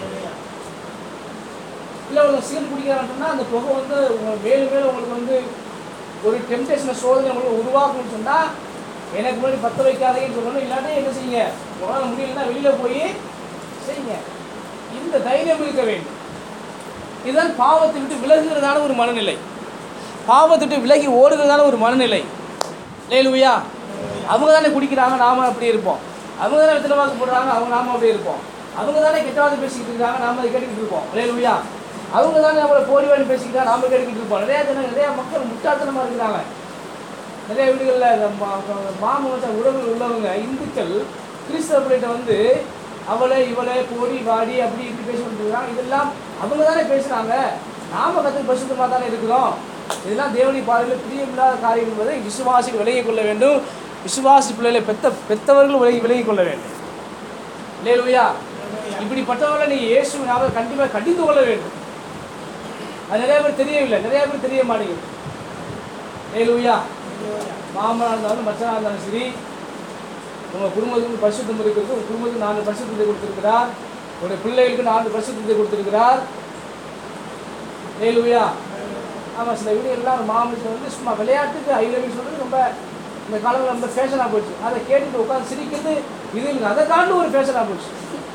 இல்லை உங்களுக்கு சிகரெட் குடிக்கிறான்னு சொன்னால் அந்த புகை வந்து உங்கள் மேலும் மேலும் உங்களுக்கு வந்து ஒரு டெம்டேஷனை சோதனை உங்களுக்கு உருவாக்கும்னு சொன்னால் எனக்கு முன்னாடி பற்ற வைக்காதீங்கன்னு சொல்லணும் இல்லாட்டி என்ன செய்யுங்க உங்களால் முடியலன்னா வெளியில் போய் செய்யுங்க இந்த தைரியம் இருக்க வேண்டும் இதுதான் பாவத்தை விட்டு விலகுகிறதான ஒரு மனநிலை பாவத்தை விட்டு விலகி ஓடுகிறதான ஒரு மனநிலை லேலுயா அவங்க தானே குடிக்கிறாங்க நாம அப்படி இருப்போம் அவங்க தானே வெத்தலை வாக்கு போடுறாங்க அவங்க நாம அப்படி இருப்போம் அவங்க தானே கெட்டவாது பேசிக்கிட்டு இருக்காங்க நாம அதை கேட்டுக்கிட்டு இருப்போம் லேலுயா அவங்க தானே நம்மளை போடி வாடி பேசிக்கிட்டா நாம கேட்டுக்கிட்டு இருப்போம் நிறைய ஜன நிறைய மக்கள் முட்டாள்தனமா இருக்கிறாங்க நிறைய வீடுகளில் இந்த மா- மாம மச்ச உறவுகள் உள்ளவங்க இந்துக்கள் கிறிஸ்தவ பிள்ளைகிட்ட வந்து அவளை இவளை போடி வாடி அப்படி இப்படி பேசிக்கிட்டு இருக்காங்க இதெல்லாம் அவங்க தானே பேசுகிறாங்க நாம கற்று பரிசுத்தமாக தானே இருக்கிறோம் இதெல்லாம் தேவனி பார்வையில் பிரியமில்லாத காரியம் என்பதை விசுவாசிகள் விலகிக் கொள்ள வேண்டும் விசுவாசி பிள்ளைகளை பெத்த பெத்தவர்கள் விலகி விலகிக் கொள்ள வேண்டும் லேலுயா இப்படிப்பட்டவர்களை நீங்கள் இயேசு ஞாபகம் கண்டிப்பாக கடிந்து கொள்ள வேண்டும் அது நிறைய பேர் தெரியவில்லை நிறைய பேர் தெரிய மாட்டேங்குது லேலுயா மாமனாக இருந்தாலும் மச்சனாக இருந்தாலும் சரி உங்கள் குடும்பத்துக்கு பரிசுத்தம் இருக்கிறது உங்கள் குடும்பத்துக்கு நாலு பரிசுத்தத்தை கொடுத்துருக்கிறார் உங்களுடைய பிள்ளைகளுக்கு நாலு பரிசுத்தத்தை கொடுத்துருக்கிறார் லேலுயா ஆமாம் சில வீடுகள்லாம் மாமனுக்கு வந்து சும்மா விளையாட்டுக்கு ஐலவின்னு சொல்கிறது ரொம்ப இந்த காலத்தில் ரொம்ப ஃபேஷனாக போச்சு அதை கேட்டுட்டு உட்காந்து சிரிக்கிறது இது இல்லை அதை காண்டு ஒரு ஃபேஷனாக போச்சு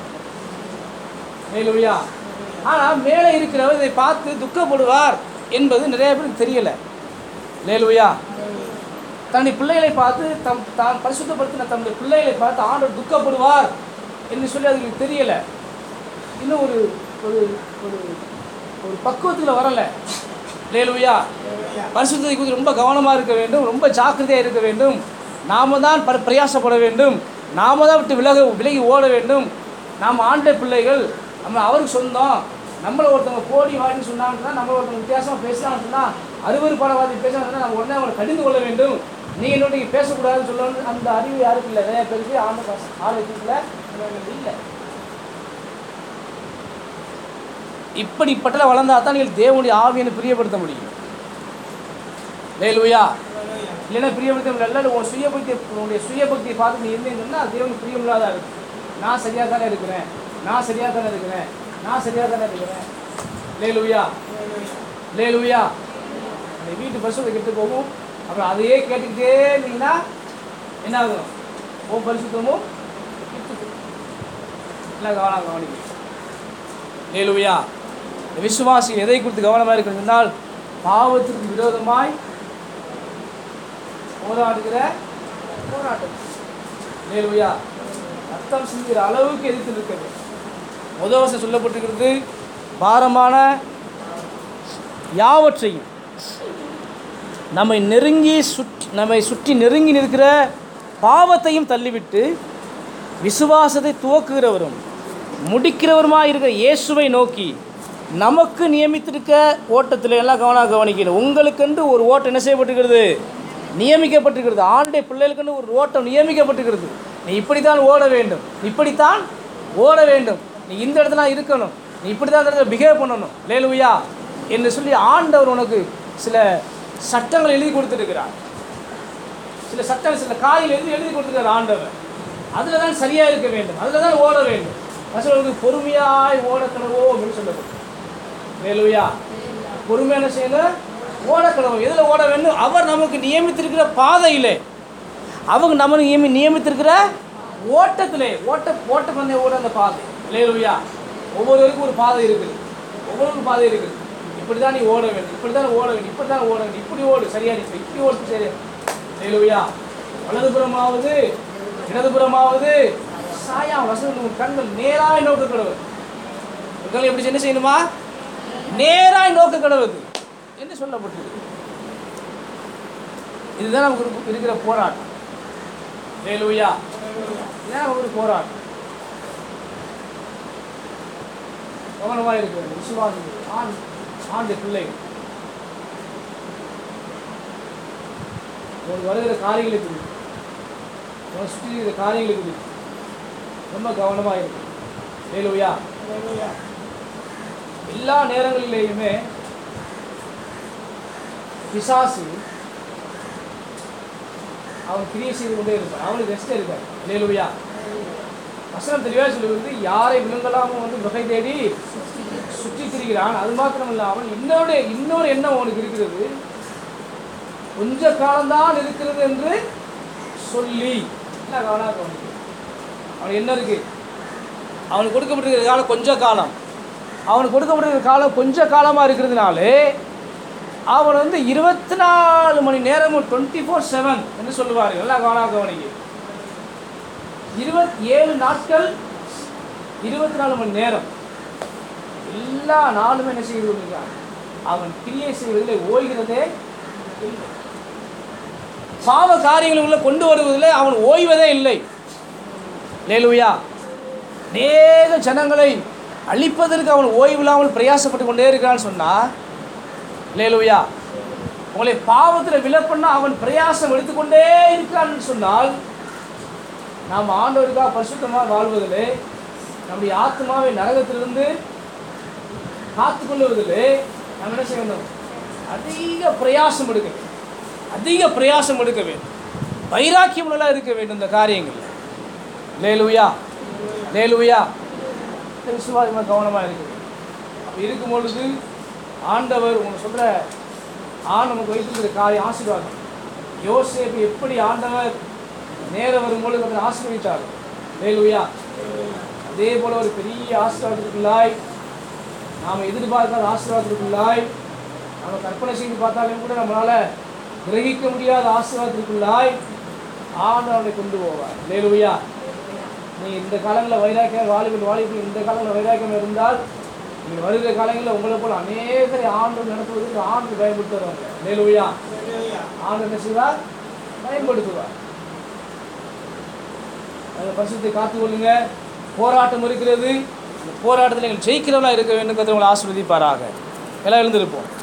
லேலுயா ஆனால் மேலே இருக்கிறவர் இதை பார்த்து துக்கப்படுவார் என்பது நிறைய பேருக்கு தெரியலை லேலுயா தன்னுடைய பிள்ளைகளை பார்த்து தம் தான் பரிசுத்தப்படுத்தின தன்னுடைய பிள்ளைகளை பார்த்து ஆண்டவர் துக்கப்படுவார் என்று சொல்லி அதுக்கு தெரியலை இன்னும் ஒரு ஒரு ஒரு ஒரு பக்குவத்தில் வரலை லேலுயா பரிசுத்தத்தை குறித்து ரொம்ப கவனமாக இருக்க வேண்டும் ரொம்ப ஜாக்கிரதையாக இருக்க வேண்டும் நாம தான் பர பிரயாசப்பட வேண்டும் நாம தான் விட்டு விலக விலகி ஓட வேண்டும் நாம் ஆண்ட பிள்ளைகள் நம்ம அவருக்கு சொந்தம் நம்மளை ஒருத்தவங்க போடி வாடின்னு சொன்னாங்கன்னா நம்மளை ஒருத்தவங்க வித்தியாசமாக பேசினான்னு சொன்னால் அறுவரு படவாதி பேசினா நம்ம உடனே அவங்களை கடிந்து கொள்ள வேண்டும் நீங்கள் இன்னொரு நீங்கள் பேசக்கூடாதுன்னு சொல்ல அந்த அறிவு யாருக்கு இல்லை நிறைய பேருக்கு ஆண்டு ஆலயத்துக்குள்ள இல்லை இப்படிப்பட்ட வளர்ந்தா தான் நீங்கள் தேவனுடைய ஆவியனை பிரியப்படுத்த முடியும் லேலுயா இல்லைன்னா பிரியப்படுத்த முடியல இல்லை உன் சுயபக்தி உன்னுடைய சுயபக்தியை பார்த்து நீ இருந்தீங்கன்னா அது தேவனுக்கு பிரியமில்லாத இருக்கு நான் சரியாக தானே இருக்கிறேன் நான் சரியாக தானே இருக்கிறேன் நான் சரியாக தானே இருக்கிறேன் லேலுயா லேலுயா அந்த வீட்டு பரிசுத்தை கெட்டு போகும் அப்புறம் அதையே கேட்டுக்கிட்டே இருந்தீங்கன்னா என்ன ஆகும் ஓ பரிசுத்தமும் கெட்டு போகும். எல்லாம் கவனம் கவனிக்க லேலுயா இந்த விசுவாசி எதை குறித்து கவனமாக இருக்கிறது என்றால் பாவத்திற்கு விரோதமாய் போராடுகிற போராட்டம் லேலுயா ரத்தம் சிந்துகிற அளவுக்கு எதிர்த்து இருக்கிறது முதல் வருஷம் சொல்லப்பட்டிருக்கிறது பாரமான யாவற்றையும் நம்மை நெருங்கி சுற்றி நம்மை சுற்றி நெருங்கி நிற்கிற பாவத்தையும் தள்ளிவிட்டு விசுவாசத்தை துவக்குகிறவரும் முடிக்கிறவருமாய் இருக்கிற இயேசுவை நோக்கி நமக்கு நியமித்திருக்க ஓட்டத்தில் எல்லாம் கவனம் கவனிக்கணும் உங்களுக்கென்று ஒரு ஓட்டம் என்ன செய்யப்பட்டிருக்கிறது நியமிக்கப்பட்டிருக்கிறது ஆண்டுடைய பிள்ளைகளுக்கென்று ஒரு ஓட்டம் நியமிக்கப்பட்டிருக்கிறது நீ இப்படித்தான் ஓட வேண்டும் இப்படித்தான் ஓட வேண்டும் நீ இந்த இடத்துல இருக்கணும் நீ இப்படி தான் இந்த இடத்துல பிஹேவ் பண்ணணும் லேலுயா என்று சொல்லி ஆண்டவர் உனக்கு சில சட்டங்கள் எழுதி கொடுத்துருக்கிறார் சில சட்டம் சில காரியம் எழுதி எழுதி கொடுத்துருக்கார் ஆண்டவர் அதில் தான் சரியாக இருக்க வேண்டும் அதில் தான் ஓட வேண்டும் வசனங்களுக்கு பொறுமையாய் ஓடக்கணவோ அப்படின்னு சொல்லப்படும் வேலுயா பொறுமையாக என்ன செய்யணும் ஓடக்கணவோ எதில் ஓட வேண்டும் அவர் நமக்கு நியமித்திருக்கிற பாதையிலே அவங்க நமக்கு நியமி நியமித்திருக்கிற ஓட்டத்திலே ஓட்ட ஓட்ட பந்தய ஓட அந்த பாதை லேலுயா ஒவ்வொருவருக்கும் ஒரு பாதை இருக்குது ஒவ்வொருவருக்கும் பாதை இருக்குது இப்படி தான் நீ ஓட வேண்டும் இப்படி தான் ஓட வேண்டும் இப்படி தான் ஓட வேண்டும் இப்படி ஓடு சரியா நீ இப்படி ஓடு சரி லேலுயா வலதுபுறமாவது இடதுபுறமாவது சாயா வசனம் உன் கண்கள் நேராய் நோக்க கடவுள் உங்கள் எப்படி என்ன செய்யணுமா நேராய் நோக்க கடவுள் என்று சொல்லப்பட்டிருக்கு இதுதான் நமக்கு இருக்கு- இருக்கிற போராட்டம் லேலுயா இதுதான் நமக்கு ஒரு போராட்டம் கவனமாக இருக்கிறது விசுவாசிகள் ஆண் ஆண்டு பிள்ளைகள் உங்களுக்கு வருகிற காரியங்களை குறித்து உங்களை சுற்றி இருக்கிற காரியங்களை குறித்து ரொம்ப கவனமாக இருக்கும் லேலுயா எல்லா நேரங்களிலேயுமே பிசாசு அவன் கிரியை செய்து கொண்டே இருப்பான் அவனுக்கு ரெஸ்ட் இருக்காது லேலுயா வசனம் தெளிவாக சொல்லுவது யாரை விலங்கலாம வந்து வகை தேடி சுற்றி திரிகிறான் அது மாத்திரம் இல்லாமல் இன்னொரு இன்னொரு எண்ணம் அவனுக்கு இருக்கிறது கொஞ்ச காலம்தான் இருக்கிறது என்று சொல்லி என்ன கவனம் கவனிக்க அவனுக்கு என்ன இருக்கு அவனுக்கு கொடுக்கப்பட்டிருக்கிற காலம் கொஞ்ச காலம் அவனுக்கு கொடுக்கப்பட்டிருக்கிற காலம் கொஞ்ச காலமாக இருக்கிறதுனாலே அவன் வந்து இருபத்தி நாலு மணி நேரமும் டுவெண்ட்டி ஃபோர் செவன் என்று சொல்லுவார்கள் எல்லாம் கவனம் கவனிக்க இருபத்தி ஏழு நாட்கள் இருபத்தி நாலு மணி நேரம் எல்லா நாளுமே என்ன செய்து கொண்டிருக்கிறான் அவன் கிரியை செய்வதில் ஓய்கிறதே இல்லை பாவ காரியங்களுக்குள்ள கொண்டு வருவதில் அவன் ஓய்வதே இல்லை லேலுயா அநேக ஜனங்களை அழிப்பதற்கு அவன் ஓய்வில்லாமல் பிரயாசப்பட்டு கொண்டே இருக்கிறான்னு சொன்னால் லேலுயா உங்களை பாவத்தில் விலப்பண்ண அவன் பிரயாசம் எடுத்துக்கொண்டே இருக்கிறான்னு சொன்னால் நாம் ஆண்டவருக்காக பரிசுத்தமாக வாழ்வதிலே நம்முடைய ஆத்மாவை நரகத்திலிருந்து காத்து கொள்வதிலே நாம் என்ன செய்ய வேண்டும் அதிக பிரயாசம் எடுக்க வேண்டும் அதிக பிரயாசம் எடுக்க வேண்டும் வைராக்கியம் நல்லா இருக்க வேண்டும் இந்த காரியங்கள் லேலுயா லேலுயா இந்த விசுவாசமாக கவனமாக இருக்கு அப்படி இருக்கும் பொழுது ஆண்டவர் உங்களுக்கு சொல்கிற ஆண் நமக்கு வைத்திருக்கிற காரியம் ஆசீர்வாதம் யோசேப்பு எப்படி ஆண்டவர் நேரம் வரும்பொழுது அவர் ஆசீர்வதித்தார் லேலுயா அதே போல ஒரு பெரிய ஆசீர்வாதத்துக்குள்ளாய் நாம் எதிர்பார்க்காத ஆசீர்வாதத்துக்குள்ளாய் நாம் கற்பனை செய்து பார்த்தாலும் கூட நம்மளால் கிரகிக்க முடியாத ஆசீர்வாதத்துக்குள்ளாய் ஆண்டவனை கொண்டு போவார் லேலுயா நீ இந்த காலங்களில் வைராக்கியம் வாலிபல் வாலிபல் இந்த காலங்களில் வைராக்கியம் இருந்தால் நீங்கள் வருகிற காலங்களில் உங்களை போல அநேகரை ஆண்டு நடத்துவதற்கு ஆண்டு பயன்படுத்துவாங்க லேலுயா ஆண்டு என்ன செய்வார் பயன்படுத்துவார் அந்த பரிசுத்தை காத்துக்கொள்ளுங்க போராட்டம் இருக்கிறது அந்த போராட்டத்தில் நீங்கள் ஜெயிக்கிறவங்களா இருக்க வேண்டும் கருத்து உங்களை ஆசீர்வதிப்பாராக எல்லாம் எழுந்திருப்போம்